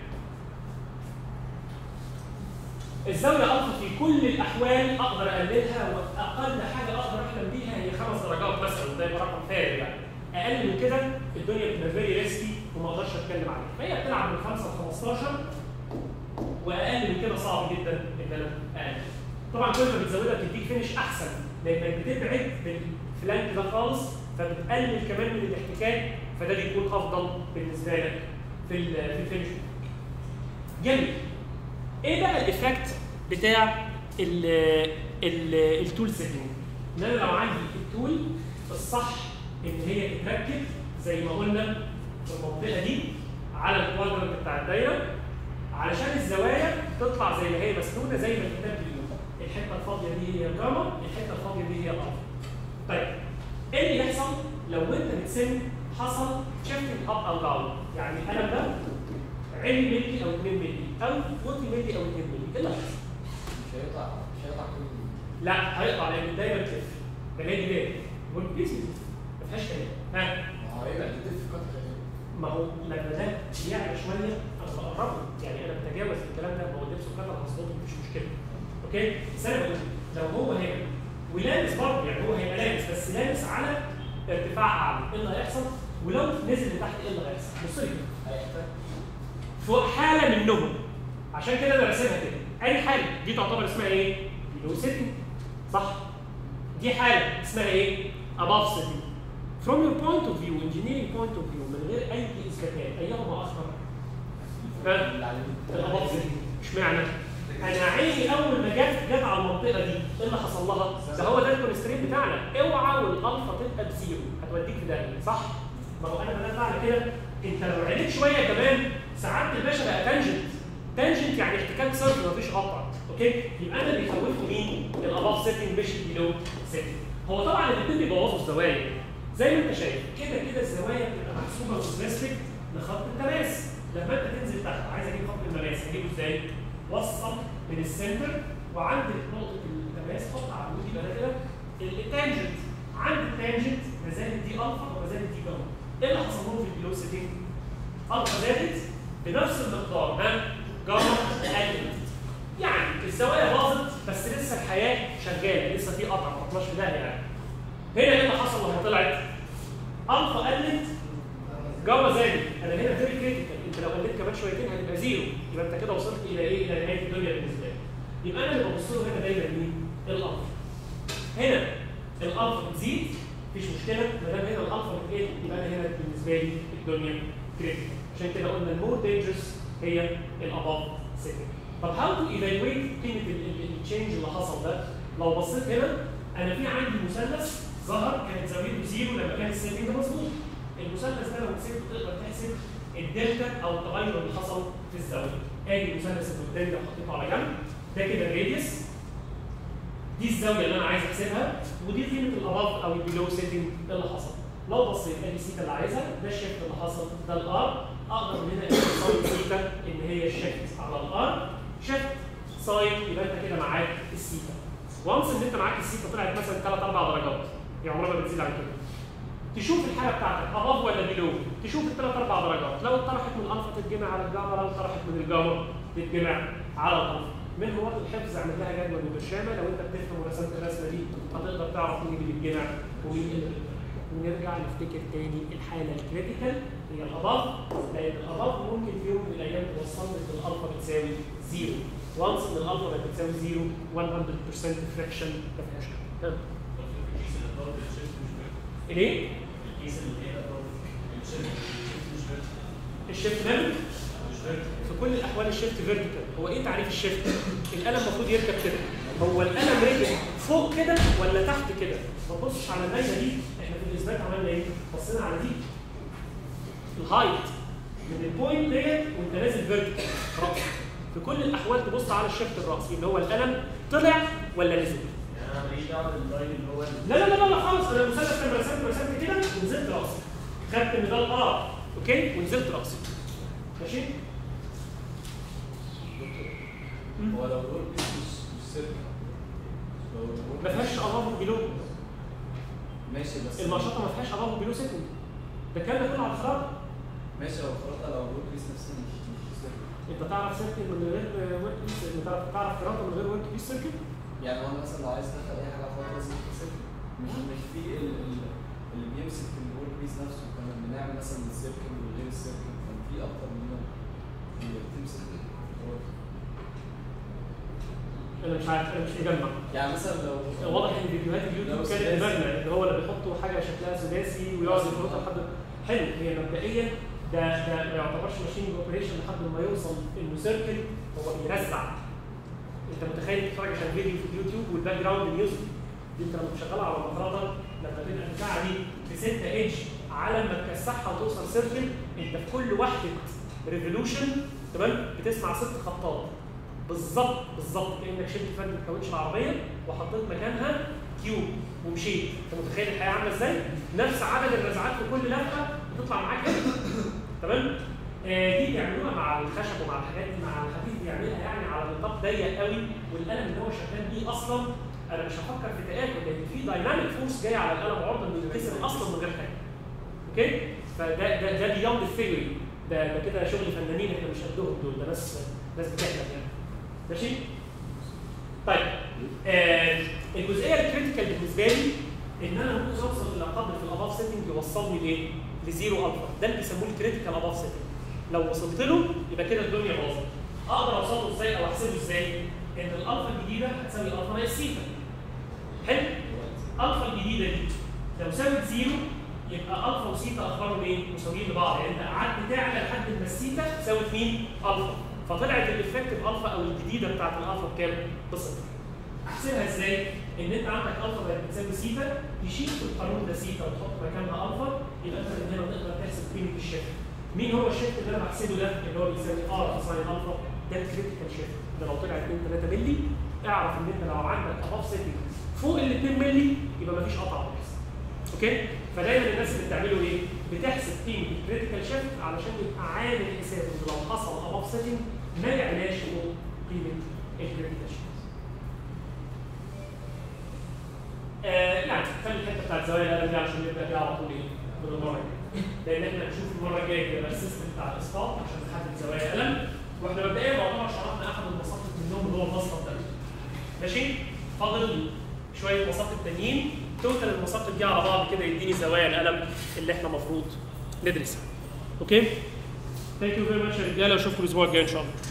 الزاويه الفا في كل الاحوال اقدر اقللها واقل حاجه اقدر احلم بيها هي خمس درجات مثلا ده يبقى رقم فارغ يعني اقل من كده الدنيا بتبقى فيري ريسكي وما اقدرش اتكلم عليها فهي بتلعب من 5 ل 15 واقل من كده صعب جدا ان انا اقلل طبعا كل ما بتزودها بتديك فينش احسن لانك بتبعد بالفلانك ده خالص فبتقلل كمان من الاحتكاك فده بيكون افضل بالنسبه لك في ال- في الفينش جميل ايه بقى الايفكت بتاع ال ال التول سيتنج ان انا لو عندي التول الصح ان هي تتركب زي ما قلنا في المنطقه دي على الكوادرنت بتاع الدايره علشان الزوايا تطلع زي ما هي مسنونه زي ما الكتاب بيقول الحته الفاضيه دي هي جاما الحته الفاضيه دي هي الالفا طيب ايه اللي يحصل لو انت بتسن حصل شيفتنج اب او داون يعني القلم ده علم ملي او 2 ملي او 40 ملي او 2 ملي ايه اللي هيحصل؟ مش هيقطع مش هيقطع كل لا هيقطع لان دايما بتلف بلاقي ليه؟ والبيس بتلف ما فيهاش كلام ها ما هو هيبقى بتلف قطع ما هو لما ده يعلى شويه انا بقربه يعني انا بتجاوز الكلام ده ما هو لبسه كده هظبطه مفيش مشكله اوكي بس انا بقول لو هو هنا ولابس برضه يعني هو هيبقى لابس بس لابس على ارتفاع اعلى ايه اللي هيحصل؟ ولو نزل لتحت ايه اللي هيحصل؟ بص لي كده هيحتاج فوق حاله منهم عشان كده انا راسمها كده اي حاله دي تعتبر اسمها ايه؟ بيلو سيتنج صح؟ دي حاله اسمها ايه؟ above sitting from your point of view engineering point of view من غير اي اثباتات ايهما اخطر؟ ها؟ اللي عليه الاباف سيتنج اشمعنى؟ انا عيني اول ما جت جت على المنطقه دي ايه اللي حصل لها؟ ده هو ده الكونسترين بتاعنا اوعى والالفا تبقى بزيرو هتوديك في داهيه صح؟ ما هو انا بدات اعمل كده انت لو عليت شويه كمان سعاده الباشا بقى تانجنت تانجنت يعني احتكاك صرف مفيش قطع اوكي يبقى انا اللي بيخوفني مين؟ الاباف سيتنج مش البيلو سيتنج هو طبعا الاثنين بيبوظوا الزوايا زي ما انت شايف كده كده الزوايا بتبقى محسوبه وسبيسفيك لخط التماس لما انت تنزل تحت عايز اجيب خط المماس هجيبه ازاي؟ وصل من السنتر وعند نقطه التماس حط عمود يبقى ده كده التانجنت عند التانجنت ما زالت دي الفا وما زالت دي جاما ايه اللي حصل لهم في البيلو سيتنج؟ الفا زادت بنفس المقدار ها جاما قلت يعني الزوايا باظت بس لسه الحياه شغاله لسه في قطع ما طلعش في داهيه يعني هنا ايه اللي حصل لما طلعت؟ الفا قلت جاما زادت انا هنا فيري كريتيكال انت لو قلت كمان شويتين هتبقى زيرو يبقى انت كده وصلت الى ايه؟ الى نهايه الدنيا بالنسبه لي يبقى انا اللي ببص له هنا دايما مين؟ الالفا هنا الالفا بتزيد مفيش مشكله ما دام هنا الالفا بتقل يبقى انا هنا بالنسبه لي الدنيا كريتيكال عشان كده قلنا المور دينجرس هي الاباف سيتنج طب هاو تو ايفالويت قيمه التشينج اللي حصل ده لو بصيت هنا انا في عندي مثلث ظهر كانت زاويته زيرو لما كان السيتنج مظبوط المثلث ده لو مسكته تقدر تحسب الدلتا او التغير اللي حصل في الزاويه ادي المثلث اللي قدامي ده حطيته على جنب ده كده الراديوس دي الزاويه اللي انا عايز احسبها ودي قيمه الاباف او البيلو سيتنج اللي حصل لو بصيت ادي سيتا اللي عايزها ده الشيفت اللي حصل ده الار اقدر من هنا اجيب ساين سيتا ان هي الشيفت على الار شيفت ساين يبقى انت كده معاك السيتا وانس ان انت معاك السيتا طلعت مثلا ثلاث اربع درجات هي عمرها ما بتزيد عن كده تشوف الحاله بتاعتك اباف ولا بيلو تشوف الثلاث اربع درجات لو اتطرحت من الالفا تتجمع على الجاما لو اتطرحت من الجاما تتجمع على الالفا من هو الحفظ اعمل لها جدول وبرشامه لو انت بتفهم ورسمت الرسمه دي هتقدر تعرف مين اللي بيتجمع ومين اللي بيتطرح ونرجع نفتكر تاني الحاله الكريتيكال هي الاباف لان الاباف ممكن في يوم من الايام توصلنا ان الالفا بتساوي زيرو وانس ان الالفا بقت بتساوي زيرو 100% فريكشن ما فيهاش كلام ليه؟ الشيفت مال في كل الاحوال الشيفت فيرتيكال هو ايه تعريف الشيفت القلم المفروض يركب كده هو القلم رجل فوق كده ولا تحت كده ما تبصش على النايمه دي احنا في الاثبات عملنا ايه بصينا على دي الهايت من البوينت ديت وانت نازل فيرتيكال رأس في في كل الاحوال تبص على الشفت الراسي اللي هو القلم طلع ولا نزل يعني انا ماليش دعوه باللاين اللي هو ال- لا لا لا لا خالص انا المثلث لما رسمت رسمت كده ونزلت راسي خدت الميدال اه اوكي ونزلت راسي ماشي هو لو الورك بيس مش مش سيركل لو الورك ما فيهاش اباف وبيلو ماشي بس المنشطه ما فيهاش اباف وبيلو سيكند ده الكلام ده كله على الخراب ماشي لو فرضنا لو الورك بيس نفسها مش مش سيركل انت تعرف سيركل من غير ورك بيس انت تعرف تعرف قراءه من غير ورك بيس سيركل يعني هو مثلا لو عايز تدخل اي حاجه فوق لازم يكون سيركل مش مش في ال- ال- اللي بيمسك الورك بيس نفسه كنا بنعمل مثلا السيركل وغير السيركل كان في اكتر من نوع اللي بتمسك الورك. انا مش عارف انا مش مجمع يعني مثلا لو واضح ان فيديوهات اليوتيوب لو كانت سداسي. دماغنا اللي هو اللي بيحطوا حاجه شكلها سداسي ويقعد يخرطها لحد حلو هي مبدئيا ده ده ما يعتبرش ماشين اوبريشن لحد ما يوصل انه سيركل هو بيرزع انت متخيل تتفرج عشان فيديو في اليوتيوب والباك جراوند ميوزك دي انت لما تشغلها على المخرطه لما تبقى البتاعه دي ب 6 اتش على ما تكسحها وتوصل سيركل انت في كل وحده ريفولوشن تمام بتسمع ست خطات بالظبط بالظبط كانك شلت فرد الكاوتش العربيه وحطيت مكانها كيوب ومشيت انت متخيل الحياه عامله ازاي؟ نفس عدد الرزعات في كل لفه بتطلع معاك كده تمام؟ آه دي بيعملوها مع الخشب ومع الحاجات دي مع الخفيف بيعملها يعني على نطاق ضيق قوي والقلم اللي هو شغال بيه اصلا انا مش هفكر في تاكل لان في دايناميك فورس جاي على القلم عرضه انه يتكسر اصلا من غير حاجه اوكي فده ده ده بيوند الثيوري ده ده كده شغل فنانين احنا مش قدهم دول ده ناس ناس بتحلم يعني ماشي طيب آه الجزئيه الكريتيكال بالنسبه لي ان انا ممكن اوصل الى قدر في الاباف سيتنج يوصلني لايه؟ لزيرو الفا ده اللي بيسموه الكريتيكال اباف سيتنج لو وصلت له يبقى كده الدنيا باظت اقدر اوصله ازاي او احسبه ازاي؟ ان الالفا الجديده هتساوي الفا ناقص سيتا حلو؟ الفا الجديده دي لو ساوت زيرو يبقى الفا وسيتا اخبارهم ايه؟ مساويين لبعض يعني انت قعدت تعلى لحد ما السيتا ساوت مين؟ الفا فطلعت الافكتيف الفا او الجديده بتاعت الالفا بكام؟ بصفر احسبها ازاي؟ ان انت عندك الفا بقت بتساوي سيتا تشيل في القانون ده سيتا وتحط مكانها الفا يبقى انت من هنا نقدر تحسب قيمه الشيفت. مين هو الشيفت اللي انا بحسبه ده اللي هو بيساوي ار ساين الفا ده الكريتيكال شيفت ده لو طلع 2 3 مللي اعرف ان انت لو عندك اباف سيتنج فوق ال 2 مللي يبقى مفيش قطع بس. اوكي؟ فدايما الناس اللي بتعمله ايه؟ بتحسب قيمه الكريتيكال شيفت علشان يبقى عامل حساب ان لو حصل اباف سيتنج ما يعلاش فوق قيمه الكريتيكال شيفت. آه يعني خلي الحته بتاعت زوايا القلم دي عشان نبدا بيها على طول ايه؟ من المره الجايه. لان احنا هنشوف المره الجايه كده السيستم بتاع الاسقاط عشان نحدد زوايا القلم واحنا مبدئيا يعتبر شرحنا احد المساقط منهم اللي هو المسقط ده. ماشي؟ فاضل شويه مساقط تانيين توتال المساقط دي على بعض كده يديني زوايا القلم اللي احنا المفروض ندرسها. اوكي؟ ثانك يو فيري ماتش يا رجاله واشوفكم الاسبوع الجاي ان شاء الله.